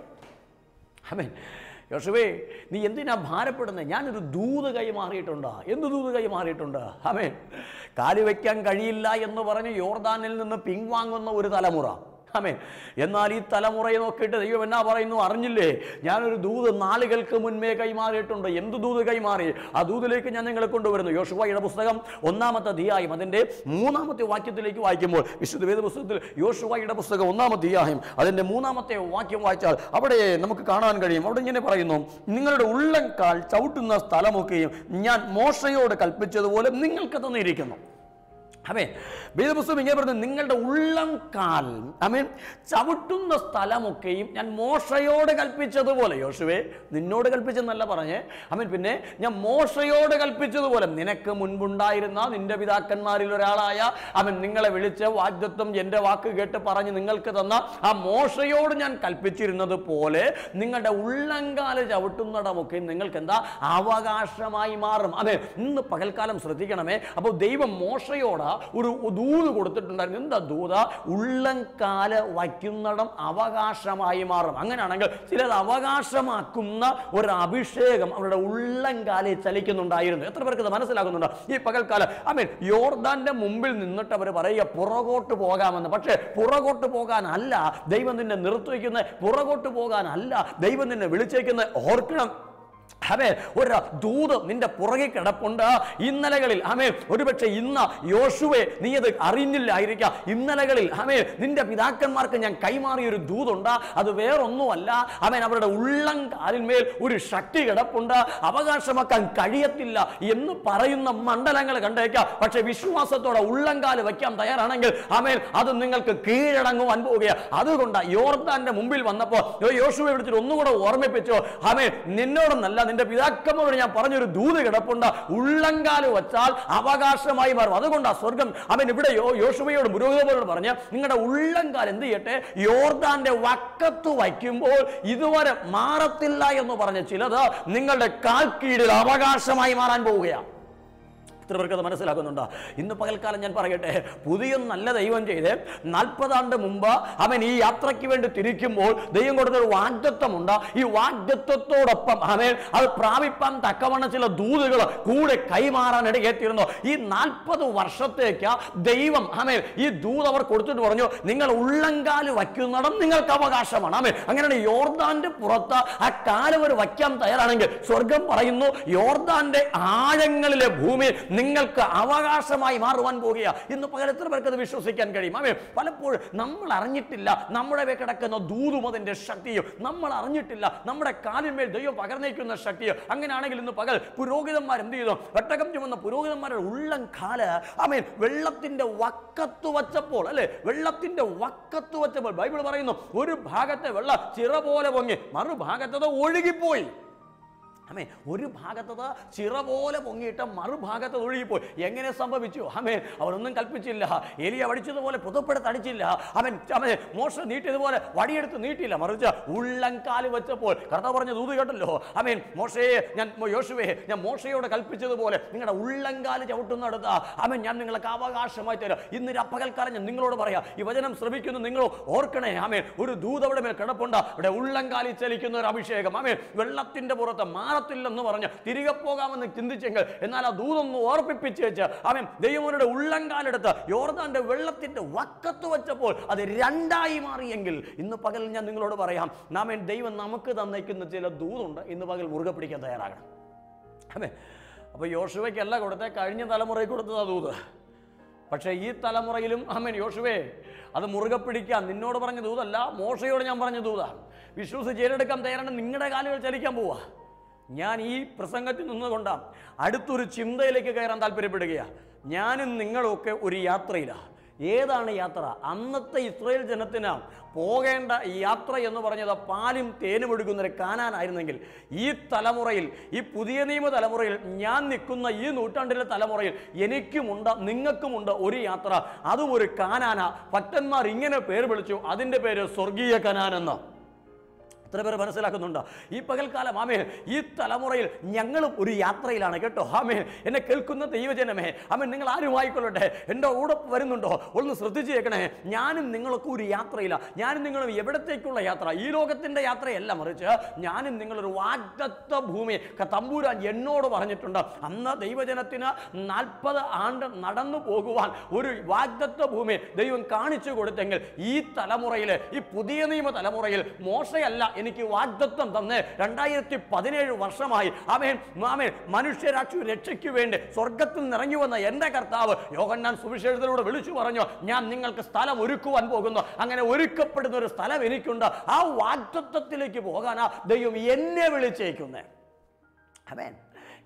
അമേൻ യോശുവേ നീ എന്തിനാ ഭാരപ്പെടുന്നത് ഞാനൊരു ദൂത് കൈമാറിയിട്ടുണ്ട് എന്ത് ദൂത് കൈമാറിയിട്ടുണ്ട് അമേൻ കാലി വയ്ക്കാൻ കഴിയില്ല എന്ന് പറഞ്ഞ് യോർദാനിൽ നിന്ന് പിൻവാങ്ങുന്ന ഒരു തലമുറ അമേ എന്നാൽ ഈ തലമുറയെ നോക്കിയിട്ട് ദൈവം എന്നാ പറയുന്നു അറിഞ്ഞില്ലേ ഞാനൊരു ദൂത് നാളുകൾക്ക് മുൻപേ കൈമാറിയിട്ടുണ്ട് എന്ത് ദൂത് കൈമാറി ആ ദൂതിലേക്ക് ഞാൻ നിങ്ങളെ കൊണ്ടുവരുന്നു യോശുവയുടെ പുസ്തകം ഒന്നാമത്തെ അധ്യായം അതിൻ്റെ മൂന്നാമത്തെ വാക്യത്തിലേക്ക് വായിക്കുമ്പോൾ വിശുദ്ധ വേദ പുസ്തകത്തിൽ യോശുവയുടെ പുസ്തകം ഒന്നാമത്തെ അധ്യായം അതിൻ്റെ മൂന്നാമത്തെ വാക്യം വായിച്ചാൽ അവിടെ നമുക്ക് കാണാൻ കഴിയും അവിടെ ഇങ്ങനെ പറയുന്നു നിങ്ങളുടെ ഉള്ളംകാൽ ചവിട്ടുന്ന സ്ഥലമൊക്കെയും ഞാൻ മോശയോട് കൽപ്പിച്ചതുപോലെ നിങ്ങൾക്ക് തന്നിരിക്കുന്നു അമേ വേദപുസ്തകം ഇങ്ങനെ പറഞ്ഞു നിങ്ങളുടെ ഉള്ളം കാൽ അമേൻ ചവിട്ടുന്ന സ്ഥലമൊക്കെയും ഞാൻ മോശയോട് കൽപ്പിച്ചതുപോലെ യോശുവേ നിന്നോട് കൽപ്പിച്ചെന്നല്ല പറഞ്ഞേ അമേൻ പിന്നെ ഞാൻ മോശയോട് കൽപ്പിച്ചതുപോലെ നിനക്ക് മുൻപുണ്ടായിരുന്ന നിന്റെ പിതാക്കന്മാരിൽ ഒരാളായ അവൻ നിങ്ങളെ വിളിച്ച് വാഗ്ദത്വം എൻ്റെ വാക്ക് കേട്ട് പറഞ്ഞ് നിങ്ങൾക്ക് തന്ന ആ മോശയോട് ഞാൻ കൽപ്പിച്ചിരുന്നത് പോലെ നിങ്ങളുടെ ഉള്ളങ്കാല് ചവിട്ടുന്നിടമൊക്കെ നിങ്ങൾക്ക് എന്താ അവകാശമായി മാറും അതെ ഇന്ന് പകൽക്കാലം ശ്രദ്ധിക്കണമേ അപ്പോൾ ദൈവം മോശയോട് ഒരു ദൂത് കൊടുത്തിട്ടുണ്ടായിരുന്നു എന്താ ദൂത ഉള്ളംകാല് വയ്ക്കുന്നിടം അവകാശമായി മാറും അങ്ങനെയാണെങ്കിൽ ചിലത് അവകാശമാക്കുന്ന ഒരു അഭിഷേകം അവരുടെ ഉള്ളംകാലിൽ ചലിക്കുന്നുണ്ടായിരുന്നു എത്ര പേർക്ക് ഇത് മനസ്സിലാകുന്നുണ്ട് ഈ പകൽക്കാലം ഐ മീൻ യോർദാന്റെ മുമ്പിൽ നിന്നിട്ട് അവർ പറയുക പുറകോട്ട് പോകാമെന്ന് പക്ഷേ പുറകോട്ട് പോകാനല്ല ദൈവം നിന്നെ നിർത്തിവെക്കുന്നത് പുറകോട്ട് പോകാനല്ല ദൈവം നിന്നെ വിളിച്ചേക്കുന്നത് ഓർക്കണം അമേ ഒരു ദൂത് നിന്റെ പുറകെ കിടപ്പുണ്ട് ഇന്നലകളിൽ അമേ ഒരുപക്ഷെ ഇന്ന് യോശുവെ നീ അത് അറിഞ്ഞില്ലായിരിക്കാം ഇന്നലകളിൽ അമേ നിന്റെ പിതാക്കന്മാർക്ക് ഞാൻ കൈമാറിയ ഒരു ദൂതുണ്ട് അത് വേറൊന്നുമല്ല അമേൻ അവരുടെ ഉള്ളം കാലിന്മേൽ ഒരു ശക്തി കിടപ്പുണ്ട് അവകാശമാക്കാൻ കഴിയത്തില്ല എന്ന് പറയുന്ന മണ്ഡലങ്ങൾ കണ്ടേക്കാം പക്ഷെ വിശ്വാസത്തോടെ ഉള്ളംകാല് വയ്ക്കാൻ തയ്യാറാണെങ്കിൽ അമേൻ അത് നിങ്ങൾക്ക് കീഴടങ്ങുവാൻ പോവുകയാണ് അതുകൊണ്ട് യോർദാന്റെ മുമ്പിൽ വന്നപ്പോൾ യോശുവെ വിളിച്ചിട്ട് ഒന്നുകൂടെ ഓർമ്മിപ്പിച്ചോ അമേൻ നിന്നോടൊന്നല്ല നിന്റെ പിതാക്കന്മാരോട് ഞാൻ പറഞ്ഞൊരു ദൂത് കിടപ്പുണ്ട് ഉള്ളങ്കാല് വച്ചാൽ അവകാശമായി മാറും അതുകൊണ്ട് ആ സ്വർഗം അവൻ ഇവിടെ യോ യോശുവയോട് പുരോഹിതന്മാരോട് പറഞ്ഞ് നിങ്ങളുടെ ഉള്ളങ്കാൽ എന്ത് ചെയ്യട്ടെ യോർദാന്റെ വക്കത്ത് വയ്ക്കുമ്പോൾ ഇതുവരെ മാറത്തില്ല എന്ന് പറഞ്ഞ ചിലത് നിങ്ങളുടെ കാൽ കീഴിൽ അവകാശമായി മാറാൻ പോവുകയാണ് എത്ര പേർക്ക് അത് മനസ്സിലാക്കുന്നുണ്ടോ ഇന്ന് പകൽക്കാലം ഞാൻ പറയട്ടെ പുതിയ നല്ല ദൈവം ചെയ്ത് നാൽപ്പതാണ്ട് മുമ്പ് അവൻ ഈ യാത്രയ്ക്ക് വേണ്ടി തിരിക്കുമ്പോൾ ദൈവം കൊടുത്തൊരു വാഗ്ദത്വമുണ്ട് ഈ വാഗ്ദത്വത്തോടൊപ്പം അവൻ അത് പ്രാപിപ്പാൻ തക്കവണ്ണം ചില ദൂതുകൾ കൂടെ കൈമാറാൻ ഇടയെത്തിയിരുന്നു ഈ നാൽപ്പത് വർഷത്തേക്ക് ദൈവം ആമേൻ ഈ ദൂത് അവർ കൊടുത്തിട്ട് പറഞ്ഞു നിങ്ങൾ ഉള്ളങ്കാല് വയ്ക്കുന്നിടം നിങ്ങൾക്ക് അവകാശമാണ് ആമേൻ അങ്ങനെയാണ് യോർദാന്റെ പുറത്ത് ആ കാലം ഒരു വയ്ക്കാൻ തയ്യാറാണെങ്കിൽ സ്വർഗം പറയുന്നു യോർദാന്റെ ആഴങ്ങളിലെ ഭൂമി നിങ്ങൾക്ക് അവകാശമായി മാറുവാൻ പോകുക ഇന്ന് പകൽ എത്ര പേർക്ക് അത് വിശ്വസിക്കാൻ കഴിയും ആമേ പലപ്പോഴും നമ്മൾ അറിഞ്ഞിട്ടില്ല നമ്മുടെ മേൽ കിടക്കുന്ന ദൂതും അതിന്റെ ശക്തിയും നമ്മൾ അറിഞ്ഞിട്ടില്ല നമ്മുടെ കാലിന്മേൽ ദൈവം പകർന്നേക്കുന്ന ശക്തിയോ അങ്ങനെയാണെങ്കിൽ ഇന്ന് പകൽ പുരോഹിതന്മാർ എന്ത് ചെയ്തു ഒട്ടകം ചുമന്ന പുരോഹിതന്മാരുടെ ഉള്ളം കാല് ആമേൻ വെള്ളത്തിന്റെ വക്കത്ത് വച്ചപ്പോൾ അല്ലെ വെള്ളത്തിന്റെ വക്കത്ത് വച്ചപ്പോൾ ബൈബിൾ പറയുന്നു ഒരു ഭാഗത്തെ വെള്ളം ചിറ പോലെ പൊങ്ങി മറുഭാഗത്തത് ഒഴുകിപ്പോയി അമേ ഒരു ഭാഗത്തത് ചിറ പോലെ പൊങ്ങിയിട്ട് മറുഭാഗത്ത് ഒഴുകിപ്പോയി എങ്ങനെ സംഭവിച്ചു അമേ അവരൊന്നും കൽപ്പിച്ചില്ല എലിയ വടിച്ചതുപോലെ പുതപ്പെടുത്ത് അടിച്ചില്ല അവൻ അവൻ മോശം നീട്ടിയതുപോലെ വടിയെടുത്ത് നീട്ടിയില്ല മറിച്ച് ഉള്ളംകാല് വെച്ചപ്പോൾ കർത്താവ് പറഞ്ഞ ദൂത് കേട്ടല്ലോ അമേൻ മോശയെ ഞാൻ യോശുവേ ഞാൻ മോശയോട് കൽപ്പിച്ചതുപോലെ നിങ്ങളുടെ ഉള്ളംകാല് ചവിട്ടുന്നിടത്ത് അമേൻ ഞാൻ നിങ്ങൾക്ക് അവകാശമായി തരാം ഇന്ന് അപ്പകൽക്കാലം ഞാൻ നിങ്ങളോട് പറയാം ഈ വചനം ശ്രമിക്കുന്നു നിങ്ങൾ ഓർക്കണേ ആമേൻ ഒരു ദൂത് അവിടെ മേൽ കിടപ്പുണ്ട് ഇവിടെ ഉള്ളംകാലിൽ ചലിക്കുന്ന ഒരു അഭിഷേകം ആമേൻ വെള്ളത്തിന്റെ പുറത്ത് മാറത്തില്ലെന്ന് പറഞ്ഞ് തിരികെ പോകാമെന്ന് ചിന്തിച്ചെങ്കിൽ എന്നാൽ ആ ദൂതൊന്ന് ഓർപ്പിപ്പിച്ച് വെച്ച് അവൻ ദൈവമോരുടെ ഉള്ളംകാലെടുത്ത് യോർദാന്റെ വെള്ളത്തിന്റെ വക്കത്ത് വെച്ചപ്പോൾ അത് രണ്ടായി മാറിയെങ്കിൽ ഇന്ന് പകൽ ഞാൻ നിങ്ങളോട് പറയാം നാമേൻ ദൈവം നമുക്ക് തന്നേക്കുന്ന ചില ദൂതുണ്ട് ഇന്ന് പകൽ മുറുകെ പിടിക്കാൻ തയ്യാറാകണം അതെ അപ്പോൾ യോശുവയ്ക്കല്ല കൊടുത്തേ കഴിഞ്ഞ തലമുറയിൽ കൊടുത്തതാ ദൂത് പക്ഷേ ഈ തലമുറയിലും അമ്മൻ യോശുവേ അത് മുറുകെ പിടിക്കാൻ നിന്നോട് പറഞ്ഞ ദൂതല്ല മോശയോട് ഞാൻ പറഞ്ഞ ദൂതാണ് വിശ്വസിച്ച് ഏറ്റെടുക്കാൻ തയ്യാറാണ് നിങ്ങളുടെ കാലുകൾ ചലിക്കാൻ പോവാ ഞാൻ ഈ പ്രസംഗത്തിൽ നിന്നുകൊണ്ടാണ് അടുത്തൊരു ചിന്തയിലേക്ക് കയറാൻ താല്പര്യപ്പെടുകയാണ് ഞാനും നിങ്ങളൊക്കെ ഒരു യാത്രയിലാണ് ഏതാണ് യാത്ര അന്നത്തെ ഇസ്രയേൽ ജനത്തിന് പോകേണ്ട ഈ യാത്ര എന്ന് പറഞ്ഞത് പാലും തേനും എടുക്കുന്ന ഒരു കാനാനായിരുന്നെങ്കിൽ ഈ തലമുറയിൽ ഈ പുതിയ നിയമ തലമുറയിൽ ഞാൻ നിൽക്കുന്ന ഈ നൂറ്റാണ്ടിലെ തലമുറയിൽ എനിക്കുമുണ്ട് നിങ്ങൾക്കുമുണ്ട് ഒരു യാത്ര അതും ഒരു കാനാന ഭക്തന്മാർ ഇങ്ങനെ പേര് വിളിച്ചു അതിൻ്റെ പേര് സ്വർഗീയ കനാൻ എന്ന് എത്ര പേര് മനസ്സിലാക്കുന്നുണ്ടോ ഈ പകൽക്കാലം ആമേ ഈ തലമുറയിൽ ഞങ്ങളും ഒരു യാത്രയിലാണ് കേട്ടോ ആമേ എന്നെ കേൾക്കുന്ന ദൈവജനമേ ആമേ നിങ്ങൾ ആരും ആയിക്കൊള്ളട്ടെ എൻ്റെ കൂടെ വരുന്നുണ്ടോ ഒന്ന് ശ്രദ്ധിച്ച് കേൾക്കണേ ഞാനും നിങ്ങളൊക്കെ ഒരു യാത്രയില്ല ഞാനും നിങ്ങളും എവിടത്തേക്കുള്ള യാത്ര ഈ ലോകത്തിൻ്റെ യാത്രയല്ല മറിച്ച് ഞാനും നിങ്ങളൊരു വാഗ്ദത്ത ഭൂമി ക- തമ്പുരാൻ എന്നോട് പറഞ്ഞിട്ടുണ്ട് അന്ന് ദൈവജനത്തിന് നാൽപ്പത് ആണ്ട് നടന്നു പോകുവാൻ ഒരു വാഗ്ദത്ത ഭൂമി ദൈവം കാണിച്ചു കൊടുത്തെങ്കിൽ ഈ തലമുറയിൽ ഈ പുതിയ നിയമ തലമുറയിൽ മോശയല്ല എനിക്ക് വാഗ്ദത്വം തന്ന് രണ്ടായിരത്തി പതിനേഴ് വർഷമായി ആമേൻ ആമേൻ മനുഷ്യരാക്ഷി രക്ഷയ്ക്ക് വേണ്ടി സ്വർഗത്തിൽ നിറങ്ങി വന്ന എൻ്റെ കർത്താവ് യോഹന്നാൻ സുവിശേഷത്തിലൂടെ വിളിച്ചു പറഞ്ഞു ഞാൻ നിങ്ങൾക്ക് സ്ഥലം ഒരുക്കുവാൻ പോകുന്നു അങ്ങനെ ഒരുക്കപ്പെടുന്ന ഒരു സ്ഥലം എനിക്കുണ്ട് ആ വാഗ്ദത്വത്തിലേക്ക് പോകാനാ ദൈവം എന്നെ വിളിച്ചേക്കുന്നേ അമേൻ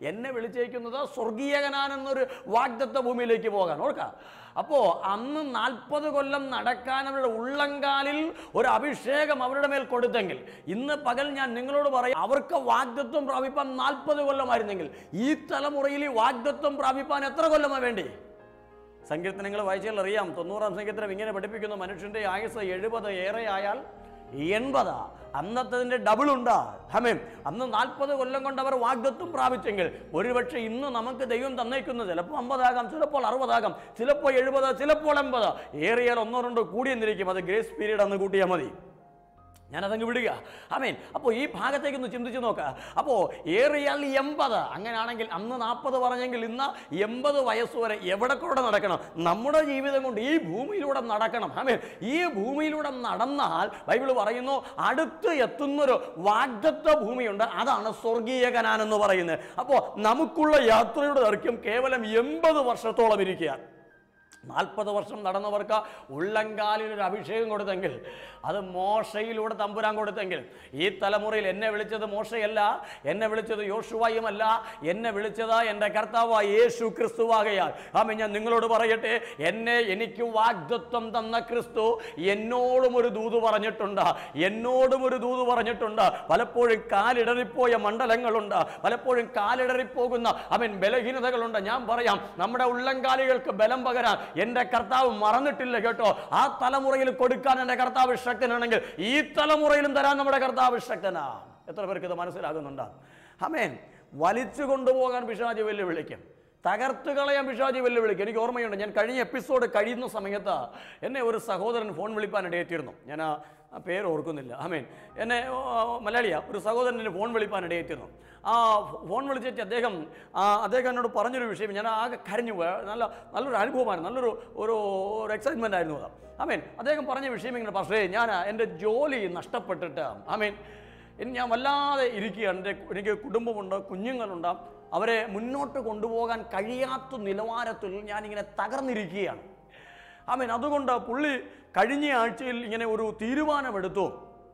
എന്നെ വിളിച്ചേക്കുന്നത് സ്വർഗീയകനാൻ എന്നൊരു വാഗ്ദത്ത ഭൂമിയിലേക്ക് പോകാൻ ഓർക്കാം അപ്പോൾ അന്ന് നാൽപ്പത് കൊല്ലം നടക്കാൻ അവരുടെ ഉള്ളങ്കാലിൽ ഒരു അഭിഷേകം അവരുടെ മേൽ കൊടുത്തെങ്കിൽ ഇന്ന് പകൽ ഞാൻ നിങ്ങളോട് പറയും അവർക്ക് വാഗ്ദത്വം പ്രാപിപ്പാൻ നാൽപ്പത് കൊല്ലമായിരുന്നെങ്കിൽ ഈ തലമുറയിൽ ഈ വാഗ്ദത്വം പ്രാപിപ്പാൻ എത്ര കൊല്ലമാണ് വേണ്ടി സങ്കീർത്തനങ്ങൾ വായിച്ചാൽ അറിയാം തൊണ്ണൂറാം സങ്കീർത്തനം ഇങ്ങനെ പഠിപ്പിക്കുന്ന മനുഷ്യന്റെ ആയുസ് എഴുപത് ഏറെ ആയാൽ എൺപതാ അന്നത്തതിൻ്റെ ഡബിൾ ഉണ്ടാ ഹമേം അന്ന് നാൽപ്പത് കൊല്ലം കൊണ്ട് അവർ വാഗ്ദത്വം പ്രാപിച്ചെങ്കിൽ ഒരുപക്ഷെ ഇന്ന് നമുക്ക് ദൈവം തന്നേക്കുന്നത് ചിലപ്പോൾ അമ്പതാകാം ചിലപ്പോൾ അറുപതാകാം ചിലപ്പോൾ എഴുപത് ചിലപ്പോൾ എൺപത് ഏറിയാൽ ഒന്നോ രണ്ടോ കൂടിയെന്നിരിക്കും അത് ഗ്രേസ് പീരീഡ് അന്ന് കൂട്ടിയാൽ മതി ഞാനതങ്ങ് വിടുക ആമേൻ അപ്പോൾ ഈ ഭാഗത്തേക്ക് ഒന്ന് ചിന്തിച്ച് നോക്കുക അപ്പോൾ ഏറിയാൽ എൺപത് അങ്ങനെയാണെങ്കിൽ അന്ന് നാൽപ്പത് പറഞ്ഞെങ്കിൽ ഇന്ന് എൺപത് വയസ്സ് വരെ എവിടെ കൂടെ നടക്കണം നമ്മുടെ ജീവിതം കൊണ്ട് ഈ ഭൂമിയിലൂടെ നടക്കണം ആമേൻ ഈ ഭൂമിയിലൂടെ നടന്നാൽ ബൈബിൾ പറയുന്നു അടുത്ത് എത്തുന്നൊരു വാഗ്ദത്ത ഭൂമിയുണ്ട് അതാണ് സ്വർഗീയ കനാൻ എന്ന് പറയുന്നത് അപ്പോൾ നമുക്കുള്ള യാത്രയുടെ ദൈർഘ്യം കേവലം എൺപത് വർഷത്തോളം ഇരിക്കുക നാൽപ്പത് വർഷം നടന്നവർക്ക് ഉള്ളങ്കാലിൽ ഒരു അഭിഷേകം കൊടുത്തെങ്കിൽ അത് മോശയിലൂടെ തമ്പുരാൻ കൊടുത്തെങ്കിൽ ഈ തലമുറയിൽ എന്നെ വിളിച്ചത് മോശയല്ല എന്നെ വിളിച്ചത് യോശുവായുമല്ല എന്നെ വിളിച്ചത് എൻ്റെ കർത്താവായ യേശു ക്രിസ്തുവാകയാൽ ആമേ ഞാൻ നിങ്ങളോട് പറയട്ടെ എന്നെ എനിക്ക് വാഗ്ദത്വം തന്ന ക്രിസ്തു എന്നോടും ഒരു ദൂത് പറഞ്ഞിട്ടുണ്ട് എന്നോടും ഒരു ദൂത് പറഞ്ഞിട്ടുണ്ട് പലപ്പോഴും കാലിടറിപ്പോയ മണ്ഡലങ്ങളുണ്ട് പലപ്പോഴും കാലിടറിപ്പോകുന്ന അവൻ ബലഹീനതകളുണ്ട് ഞാൻ പറയാം നമ്മുടെ ഉള്ളങ്കാലികൾക്ക് ബലം പകരാൻ എൻ്റെ കർത്താവ് മറന്നിട്ടില്ല കേട്ടോ ആ തലമുറയിൽ കൊടുക്കാൻ എൻ്റെ കർത്താവ് ശക്തനാണെങ്കിൽ ഈ തലമുറയിലും തരാൻ നമ്മുടെ കർത്താവ് ശക്തനാ എത്ര പേർക്ക് ഇത് മനസ്സിലാകുന്നുണ്ട് അമേൻ വലിച്ചു കൊണ്ടുപോകാൻ പിശാചി വെല്ലുവിളിക്കും തകർത്ത് കളയാൻ പിശാചി വെല്ലുവിളിക്കും എനിക്ക് ഓർമ്മയുണ്ട് ഞാൻ കഴിഞ്ഞ എപ്പിസോഡ് കഴിയുന്ന സമയത്ത് എന്നെ ഒരു സഹോദരൻ ഫോൺ വിളിപ്പാൻ ഇടയെത്തിയിരുന്നു ഞാൻ ആ ആ പേര് ഓർക്കുന്നില്ല ആമേൻ എന്നെ ഓ, മലയാളിയാ ഒരു സഹോദരൻ എന്നെ ഫോൺ വിളിപ്പാൻ ഇടയെത്തിയിരുന്നു ആ ഫോൺ വിളിച്ചിട്ട് അദ്ദേഹം ആ, അദ്ദേഹം എന്നോട് പറഞ്ഞൊരു വിഷയം ഞാൻ ആകെ കരഞ്ഞു പോയി നല്ല നല്ലൊരു അനുഭവമായിരുന്നു നല്ലൊരു ഒരു ഒരു എക്സൈറ്റ്മെൻ്റ് ആയിരുന്നു അത് ആമേൻ അദ്ദേഹം പറഞ്ഞ വിഷയം ഇങ്ങനെ പക്ഷേ ഞാൻ എൻ്റെ ജോലി നഷ്ടപ്പെട്ടിട്ട് ആമേൻ ഇനി ഞാൻ വല്ലാതെ ഇരിക്കുകയാണ് എൻ്റെ എനിക്ക് കുടുംബമുണ്ട് കുഞ്ഞുങ്ങളുണ്ട് അവരെ മുന്നോട്ട് കൊണ്ടുപോകാൻ കഴിയാത്ത നിലവാരത്തിൽ ഞാനിങ്ങനെ തകർന്നിരിക്കുകയാണ് ആമേൻ അതുകൊണ്ട് പുള്ളി കഴിഞ്ഞ ആഴ്ചയിൽ ഇങ്ങനെ ഒരു തീരുമാനമെടുത്തു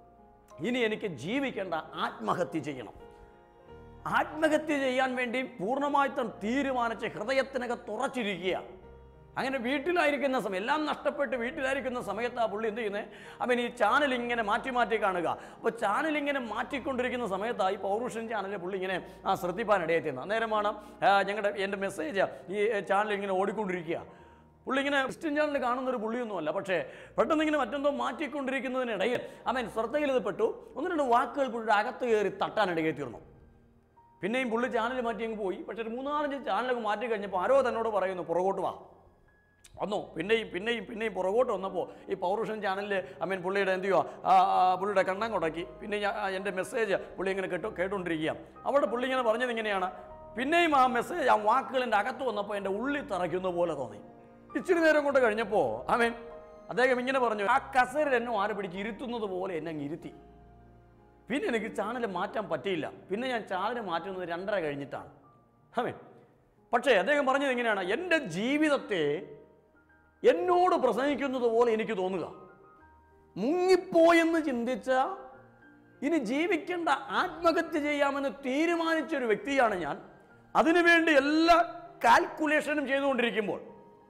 ഇനി എനിക്ക് ജീവിക്കേണ്ട ആത്മഹത്യ ചെയ്യണം ആത്മഹത്യ ചെയ്യാൻ വേണ്ടി പൂർണ്ണമായിട്ടും തീരുമാനിച്ച് ഹൃദയത്തിനകത്ത് ഉറച്ചിരിക്കുക അങ്ങനെ വീട്ടിലായിരിക്കുന്ന സമയം എല്ലാം നഷ്ടപ്പെട്ട് വീട്ടിലായിരിക്കുന്ന സമയത്ത് ആ പുള്ളി എന്ത് ചെയ്യുന്നത് അവൻ ഈ ചാനൽ ഇങ്ങനെ മാറ്റി മാറ്റി കാണുക അപ്പോൾ ചാനൽ ഇങ്ങനെ മാറ്റിക്കൊണ്ടിരിക്കുന്ന സമയത്ത് ഈ പൗരുഷൻ ചാനലിൽ പുള്ളി ഇങ്ങനെ ആ ശ്രദ്ധിപ്പാൻ ഇടയെത്തിയത് അന്നേരമാണ് ആ, ഞങ്ങളുടെ എൻ്റെ മെസ്സേജ് ഈ ചാനൽ ഇങ്ങനെ ഓടിക്കൊണ്ടിരിക്കുക പുള്ളി ഇങ്ങനെ ക്രിസ്ത്യൻ ചാനൽ കാണുന്ന ഒരു പുള്ളിയൊന്നുമല്ല പക്ഷേ പെട്ടെന്ന് ഇങ്ങനെ മറ്റെന്തോ മാറ്റിക്കൊണ്ടിരിക്കുന്നതിനിടയിൽ അവൻ ശ്രദ്ധയിൽ ഇത് പെട്ടു ഒന്ന് രണ്ട് വാക്കുകൾ പുള്ളിയുടെ അകത്ത് കയറി തട്ടാനിടയിൽ തീർന്നു പിന്നെയും പുള്ളി ചാനൽ മാറ്റി അങ്ങ് പോയി പക്ഷേ ഒരു മൂന്നാലഞ്ച് ചാനലൊക്കെ മാറ്റി കഴിഞ്ഞപ്പോൾ ആരോ തന്നോട് പറയുന്നു പുറകോട്ട് വാ വന്നു പിന്നെയും പിന്നെയും പിന്നെയും പുറകോട്ട് വന്നപ്പോൾ ഈ പൗരുഷൻ ചാനലിൽ ഐ മീൻ പുള്ളിയുടെ എന്ത് ചെയ്യുക ആ, ആ, പുള്ളിയുടെ കണ്ണം കൊടക്കി പിന്നെ ഞാൻ- ആ, എൻ്റെ മെസ്സേജ് പുള്ളി ഇങ്ങനെ കേട്ടു കേട്ടുകൊണ്ടിരിക്കുക അവിടെ പുള്ളി ഇങ്ങനെ പറഞ്ഞത് ഇങ്ങനെയാണ് പിന്നെയും ആ മെസ്സേജ് ആ വാക്കുകൾ എൻ്റെ അകത്ത് വന്നപ്പോൾ എൻ്റെ ഉള്ളിൽ തറയ്ക്കുന്ന പോലെ തോന്നി ഇച്ചിരി നേരം കൊണ്ട് കഴിഞ്ഞപ്പോൾ ആമേൻ അദ്ദേഹം ഇങ്ങനെ പറഞ്ഞു ആ കസേരയിൽ എന്നെ ആരെ പിടിച്ച് ഇരുത്തുന്നത് പോലെ എന്നെ അങ്ങ് ഇരുത്തി പിന്നെ എനിക്ക് ചാനൽ മാറ്റാൻ പറ്റിയില്ല പിന്നെ ഞാൻ ചാനൽ മാറ്റുന്നത് രണ്ടര കഴിഞ്ഞിട്ടാണ് അതെ പക്ഷേ അദ്ദേഹം പറഞ്ഞത് എങ്ങനെയാണ് എൻ്റെ ജീവിതത്തെ എന്നോട് പ്രസംഗിക്കുന്നത് പോലെ എനിക്ക് തോന്നുക മുങ്ങിപ്പോയെന്ന് ചിന്തിച്ച ഇനി ജീവിക്കേണ്ട ആത്മഹത്യ ചെയ്യാമെന്ന് തീരുമാനിച്ചൊരു വ്യക്തിയാണ് ഞാൻ അതിനുവേണ്ടി എല്ലാ കാൽക്കുലേഷനും ചെയ്തുകൊണ്ടിരിക്കുമ്പോൾ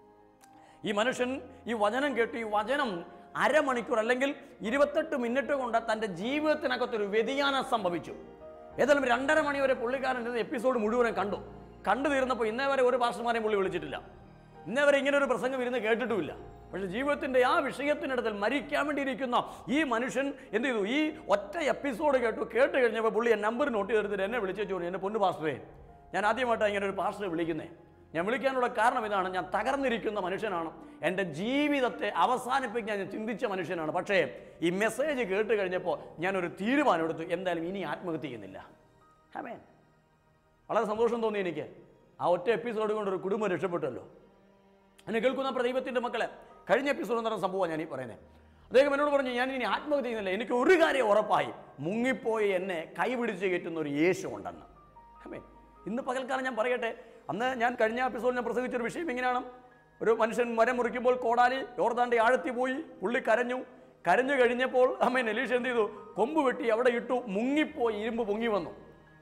ഈ മനുഷ്യൻ ഈ വചനം കേട്ട് ഈ വചനം അരമണിക്കൂർ അല്ലെങ്കിൽ ഇരുപത്തെട്ട് മിനിറ്റ് കൊണ്ട് തൻ്റെ ജീവിതത്തിനകത്തൊരു വ്യതിയാനം സംഭവിച്ചു ഏതായാലും രണ്ടര മണി വരെ പുള്ളിക്കാരൻ എപ്പിസോഡ് മുഴുവനും കണ്ടു കണ്ടു തീർന്നപ്പോൾ ഇന്നേ വരെ ഒരു പാസ്റ്റർമാരെയും പുള്ളി വിളിച്ചിട്ടില്ല ഇന്നേ വരെ ഇങ്ങനെ ഒരു പ്രസംഗം ഇരുന്ന് കേട്ടിട്ടുമില്ല പക്ഷേ ജീവിതത്തിൻ്റെ ആ വിഷയത്തിനടുത്തിൽ മരിക്കാൻ വേണ്ടി ഇരിക്കുന്ന ഈ മനുഷ്യൻ എന്ത് ചെയ്തു ഈ ഒറ്റ എപ്പിസോഡ് കേട്ടു കേട്ട് കഴിഞ്ഞപ്പോൾ പുള്ളി നമ്പർ നോട്ട് ചെയ്തെടുത്തിട്ട് എന്നെ വിളിച്ചു ചോദിച്ചു എൻ്റെ പൊന്നു പാസ്റ്ററേ ഞാൻ ആദ്യമായിട്ടാണ് ഇങ്ങനെ ഒരു പാസ്റ്ററെ വിളിക്കുന്നത് ഞാൻ വിളിക്കാനുള്ള കാരണം ഇതാണ് ഞാൻ തകർന്നിരിക്കുന്ന മനുഷ്യനാണ് എൻ്റെ ജീവിതത്തെ അവസാനിപ്പിക്കാൻ ഞാൻ ചിന്തിച്ച മനുഷ്യനാണ് പക്ഷേ ഈ മെസ്സേജ് കേട്ട് കഴിഞ്ഞപ്പോൾ ഞാനൊരു തീരുമാനം എടുത്തു എന്തായാലും ഇനി ആത്മഹത്യ ചെയ്യുന്നില്ല ആമേൻ വളരെ സന്തോഷം തോന്നി എനിക്ക് ആ ഒറ്റ എപ്പിസോഡ് കൊണ്ട് ഒരു കുടുംബം രക്ഷപ്പെട്ടല്ലോ എന്നെ കേൾക്കുന്ന പ്രിയ ദൈവത്തിൻ്റെ മക്കളെ കഴിഞ്ഞ എപ്പിസോഡ് എന്ന് പറയുന്ന സംഭവമാണ് ഞാൻ ഈ പറയുന്നത് അദ്ദേഹം എന്നോട് പറഞ്ഞു ഞാൻ ഇനി ആത്മഹത്യ ചെയ്യുന്നില്ല എനിക്ക് ഒരു കാര്യം ഉറപ്പായി മുങ്ങിപ്പോയി എന്നെ കൈപിടിച്ച് കയറ്റുന്ന ഒരു യേശു ഉണ്ടെന്ന് ആമേൻ ഇന്ന് പകൽക്കാലം ഞാൻ പറയട്ടെ അന്ന് ഞാൻ കഴിഞ്ഞ എപ്പിസോഡിൽ ഞാൻ പ്രസംഗിച്ചൊരു വിഷയം എങ്ങനെയാണ് ഒരു മനുഷ്യൻ മരം മുറിക്കുമ്പോൾ കോടാലി യോർദാൻ്റെ ആഴത്തി പോയി പുള്ളി കരഞ്ഞു കരഞ്ഞു കഴിഞ്ഞപ്പോൾ അമ്മേൻ എലീഷ എന്ത് ചെയ്തു കൊമ്പ് വെട്ടി അവിടെ ഇട്ടു മുങ്ങിപ്പോയി ഇരുമ്പ് പൊങ്ങി വന്നു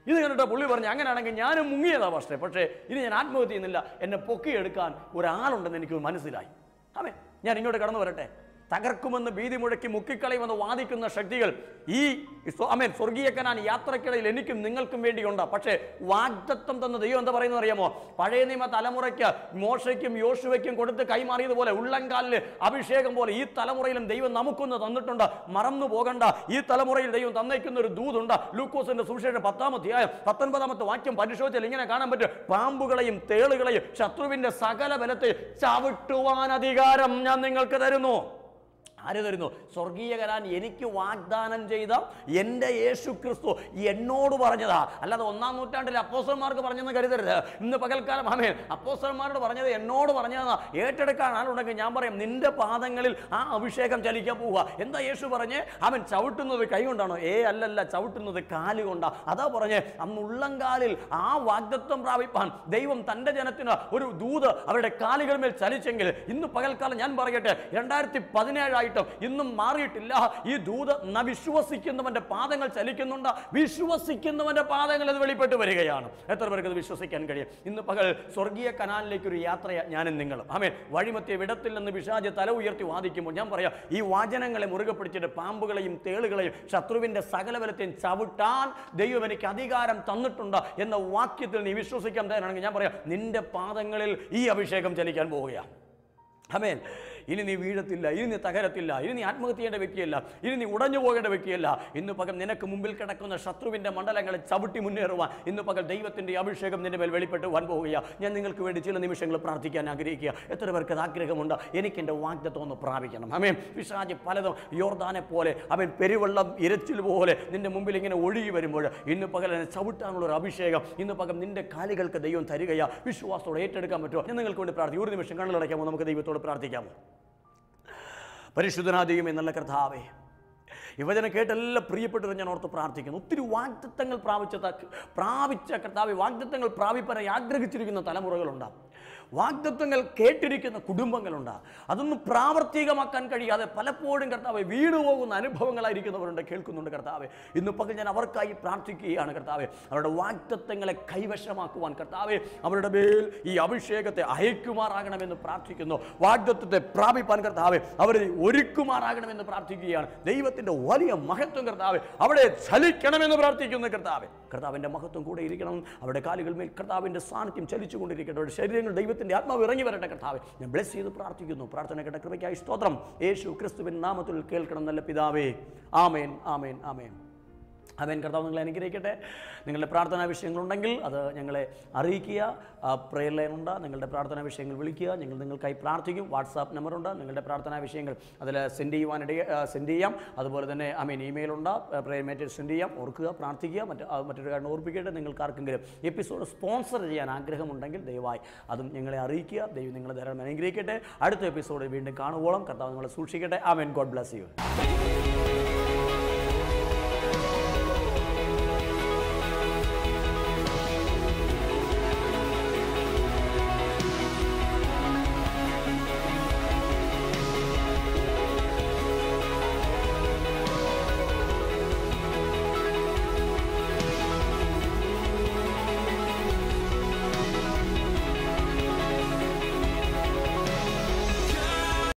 ഇത് കണ്ടിട്ട് പുള്ളി പറഞ്ഞു അങ്ങനെയാണെങ്കിൽ ഞാനും മുങ്ങിയതാ പക്ഷേ പക്ഷേ ഇനി ഞാൻ ആത്മഹത്യ ചെയ്യുന്നില്ല എന്നെ പൊക്കിയെടുക്കാൻ ഒരാളുണ്ടെന്ന് എനിക്ക് മനസ്സിലായി അതെ ഞാൻ ഇങ്ങോട്ട് കടന്നു വരട്ടെ തകർക്കുമെന്ന് ഭീതി മുഴക്കി മുക്കിക്കളയുമെന്ന് വാദിക്കുന്ന ശക്തികൾ ഈ സ്വ- ആമേൻ സ്വർഗീയ കനാൻ യാത്രക്കിടയിൽ എനിക്കും നിങ്ങൾക്കും വേണ്ടിയുണ്ട് പക്ഷേ വാഗ്ദത്വം തന്ന ദൈവം എന്താ പറയുന്നത് അറിയാമോ പഴയ നിയമ തലമുറയ്ക്ക് മോശയ്ക്കും യോശുവയ്ക്കും കൊടുത്ത് കൈമാറിയതുപോലെ ഉള്ളംകാലിൽ അഭിഷേകം പോലെ ഈ തലമുറയിലും ദൈവം നമുക്കൊന്ന് തന്നിട്ടുണ്ട് മറന്നു പോകണ്ട ഈ തലമുറയിൽ ദൈവം തന്നേക്കുന്ന ഒരു ദൂതുണ്ട് ലൂക്കോസിന്റെ സുവിശേഷം പത്താമധ്യായം പത്തൊൻപതാമത്തെ വാക്യം പരിശോധിച്ചാൽ ഇങ്ങനെ കാണാൻ പറ്റും പാമ്പുകളെയും തേളുകളെയും ശത്രുവിന്റെ സകല ബലത്തെ ചവിട്ടുവാൻ അധികാരം ഞാൻ നിങ്ങൾക്ക് തരുന്നു ആര് തരുന്നു സ്വർഗീയ കലാൻ എനിക്ക് വാഗ്ദാനം ചെയ്ത എൻ്റെ യേശു ക്രിസ്തു എന്നോട് പറഞ്ഞതാ അല്ലാതെ ഒന്നാം നൂറ്റാണ്ടിൽ അപ്പോസ്റ്റർമാർക്ക് പറഞ്ഞെന്ന് കരുതരുത് ഇന്ന് പകൽക്കാലം ആമേ അപ്പോസ്റ്റർമാരോട് പറഞ്ഞത് എന്നോട് പറഞ്ഞതാ ഏറ്റെടുക്കാൻ ആളുണ്ടെങ്കിൽ ഞാൻ പറയും നിന്റെ പാദങ്ങളിൽ ആ അഭിഷേകം ചലിക്കാൻ പോവുക എന്താ യേശു പറഞ്ഞേ അവൻ ചവിട്ടുന്നത് കൈ കൊണ്ടാണോ ഏ അല്ലല്ല ചവിട്ടുന്നത് കാല് കൊണ്ടാ അതാ പറഞ്ഞേ അന്ന് ഉള്ളംകാലിൽ ആ വാഗ്ദത്വം പ്രാപിപ്പാൻ ദൈവം തൻ്റെ ജനത്തിന് ഒരു ദൂത് അവരുടെ കാലുകൾ മേൽ ചലിച്ചെങ്കിൽ ഇന്ന് പകൽക്കാലം ഞാൻ പറയട്ടെ രണ്ടായിരത്തി പതിനേഴായിട്ടും ഇന്നും മാറിയിട്ടില്ല ഈ ദൂത് ന വിശ്വസിക്കുന്നവന്റെ പാദങ്ങൾ ചലിക്കുന്നുണ്ട് വിശ്വസിക്കുന്നവന്റെ പാദങ്ങൾ അത് വെളിപ്പെട്ട് വരികയാണ് എത്ര പേർക്ക് അത് വിശ്വസിക്കാൻ കഴിയും ഇന്ന് പകൽ സ്വർഗീയ കനാലിലേക്ക് ഒരു യാത്ര ഞാനും നിങ്ങളും ആമേ വഴിമത്തിയ വിടത്തിൽ നിന്ന് പിശാച് തല ഉയർത്തി വാദിക്കുമ്പോൾ ഞാൻ പറയാം ഈ വാചനങ്ങളെ മുറുകെ പിടിച്ചിട്ട് പാമ്പുകളെയും തേളുകളെയും ശത്രുവിന്റെ സകലബലത്തെയും ചവിട്ടാൻ ദൈവം എനിക്ക് അധികാരം തന്നിട്ടുണ്ട് എന്ന വാക്യത്തിൽ നീ വിശ്വസിക്കാൻ തയ്യാറാണെങ്കിൽ ഞാൻ പറയാം നിന്റെ പാദങ്ങളിൽ ഈ അഭിഷേകം ചലിക്കാൻ പോവുകയാണ് അമേൻ ഇനി നീ വീഴത്തില്ല ഇനി നീ തകരത്തില്ല ഇനി നീ ആത്മഹത്യ ചെയ്യേണ്ട വ്യക്തിയല്ല ഇനി നീ ഉടഞ്ഞു പോകേണ്ട വ്യക്തിയല്ല ഇന്ന് പകൽ നിനക്ക് മുമ്പിൽ കിടക്കുന്ന ശത്രുവിൻ്റെ മണ്ഡലങ്ങളെ ചവിട്ടി മുന്നേറുവാൻ ഇന്ന് പകൽ ദൈവത്തിൻ്റെ അഭിഷേകം നിന്റെ മേൽ വെളിപ്പെട്ട് വൻ പോവുക ഞാൻ നിങ്ങൾക്ക് വേണ്ടി ചില നിമിഷങ്ങൾ പ്രാർത്ഥിക്കാൻ ആഗ്രഹിക്കുക എത്ര പേർക്ക് അത് ആഗ്രഹമുണ്ട് എനിക്ക് എൻ്റെ വാഗ്ദത്വം ഒന്ന് പ്രാപിക്കണം അമേൻ പിശാജ് പലതും യോർദാനെ പോലെ അവൻ പെരുവെള്ളം ഇരച്ചിൽ പോലെ നിന്റെ മുമ്പിൽ ഇങ്ങനെ ഒഴുകി വരുമ്പോൾ ഇന്ന് പകൽ എന്നെ ചവിട്ടാനുള്ള ഒരു അഭിഷേകം ഇന്ന് പകൽ നിന്റെ കാലുകൾക്ക് ദൈവം തരികയാ വിശ്വാസത്തോടെ ഏറ്റെടുക്കാൻ പറ്റുമോ ഞാൻ നിങ്ങൾക്ക് വേണ്ടി പ്രാർത്ഥിക്കും ഒരു നിമിഷം കണ്ണുകളടയ്ക്കാമോ നമുക്ക് ദൈവത്തോട് പ്രാർത്ഥിക്കാമോ പരിശുദ്ധനാദിയും എന്നുള്ള കർത്താവേ യുവജനം കേട്ടെല്ലാം പ്രിയപ്പെട്ടവരെ ഞാൻ ഓർത്ത് പ്രാർത്ഥിക്കുന്നു ഒത്തിരി വാഗ്ദത്തങ്ങൾ പ്രാപിച്ച ത- പ്രാപിച്ച കർത്താവ് വാഗ്ദത്തങ്ങൾ പ്രാപിപ്പാനായി ആഗ്രഹിച്ചിരിക്കുന്ന തലമുറകളുണ്ടാകും വാഗ്ദത്വങ്ങൾ കേട്ടിരിക്കുന്ന കുടുംബങ്ങളുണ്ട് അതൊന്നും പ്രാവർത്തികമാക്കാൻ കഴിയാതെ പലപ്പോഴും കർത്താവ് വീണു പോകുന്ന അനുഭവങ്ങളായിരിക്കുന്നവരുണ്ട് കേൾക്കുന്നുണ്ട് കർത്താവ് ഇന്ന് പകൽ ഞാൻ അവർക്കായി പ്രാർത്ഥിക്കുകയാണ് കർത്താവ് അവരുടെ വാഗ്ദത്വങ്ങളെ കൈവശമാക്കുവാൻ കർത്താവ് അവരുടെ മേൽ ഈ അഭിഷേകത്തെ അയക്കുമാറാകണമെന്ന് പ്രാർത്ഥിക്കുന്നു വാഗ്ദത്വത്തെ പ്രാപിപ്പാൻ കർത്താവ് അവരെ ഒരുക്കുമാറാകണമെന്ന് പ്രാർത്ഥിക്കുകയാണ് ദൈവത്തിന്റെ വലിയ മഹത്വം കർത്താവ് അവിടെ ചലിക്കണമെന്ന് പ്രാർത്ഥിക്കുന്നു കർത്താവ് കർത്താവിന്റെ മഹത്വം കൂടെ ഇരിക്കണം അവരുടെ കാലുകൾ മേൽ കർത്താവിന്റെ സാന്നിധ്യം ചലിച്ചുകൊണ്ടിരിക്കട്ടെ അവരുടെ ശരീരങ്ങൾ ദൈവത്തിന്റെ ആത്മാവ് ഇറങ്ങി വരട്ടെ കർത്താവ് ഞാൻ ബ്ലെസ് ചെയ്ത് പ്രാർത്ഥിക്കുന്നു പ്രാർത്ഥന കേട്ട കൃപയ്ക്കായി സ്തോത്രം യേശു ക്രിസ്തുവിൻ നാമത്തിൽ കേൾക്കണം നല്ല പിതാവേ ആമേൻ ആമേൻ ആമേൻ അവൻ കർത്താവ് നിങ്ങളെ അനുഗ്രഹിക്കട്ടെ നിങ്ങളുടെ പ്രാർത്ഥനാ വിഷയങ്ങളുണ്ടെങ്കിൽ അത് ഞങ്ങളെ അറിയിക്കുക പ്രെയർ ലൈൻ ഉണ്ട് നിങ്ങളുടെ പ്രാർത്ഥനാ വിഷയങ്ങൾ വിളിക്കുക ഞങ്ങൾ നിങ്ങൾക്കായി പ്രാർത്ഥിക്കും വാട്സാപ്പ് നമ്പറുണ്ട് നിങ്ങളുടെ പ്രാർത്ഥനാ വിഷയങ്ങൾ അതിൽ സെൻഡ് ചെയ്യുവാനിടയെ സെൻഡ് ചെയ്യാം അതുപോലെ തന്നെ ഐ മീൻ ഇമെയിലുണ്ട് പ്രെയർ മെറ്റീരിയൽ സെൻഡ് ചെയ്യാം ഓർക്കുക പ്രാർത്ഥിക്കുക മറ്റ് ആ, മറ്റൊരു കാര്യം ഓർപ്പിക്കട്ടെ നിങ്ങൾക്ക് ആർക്കെങ്കിലും എപ്പിസോഡ് സ്പോൺസർ ചെയ്യാൻ ആഗ്രഹമുണ്ടെങ്കിൽ ദയവായി അതും ഞങ്ങളെ അറിയിക്കുക ദൈവം നിങ്ങളെ ധാരാളം അനുഗ്രഹിക്കട്ടെ അടുത്ത എപ്പിസോഡ് വീണ്ടും കാണുവോളം കർത്താവ് നിങ്ങളെ സൂക്ഷിക്കട്ടെ ആമേൻ ഗോഡ് ബ്ലസ് യു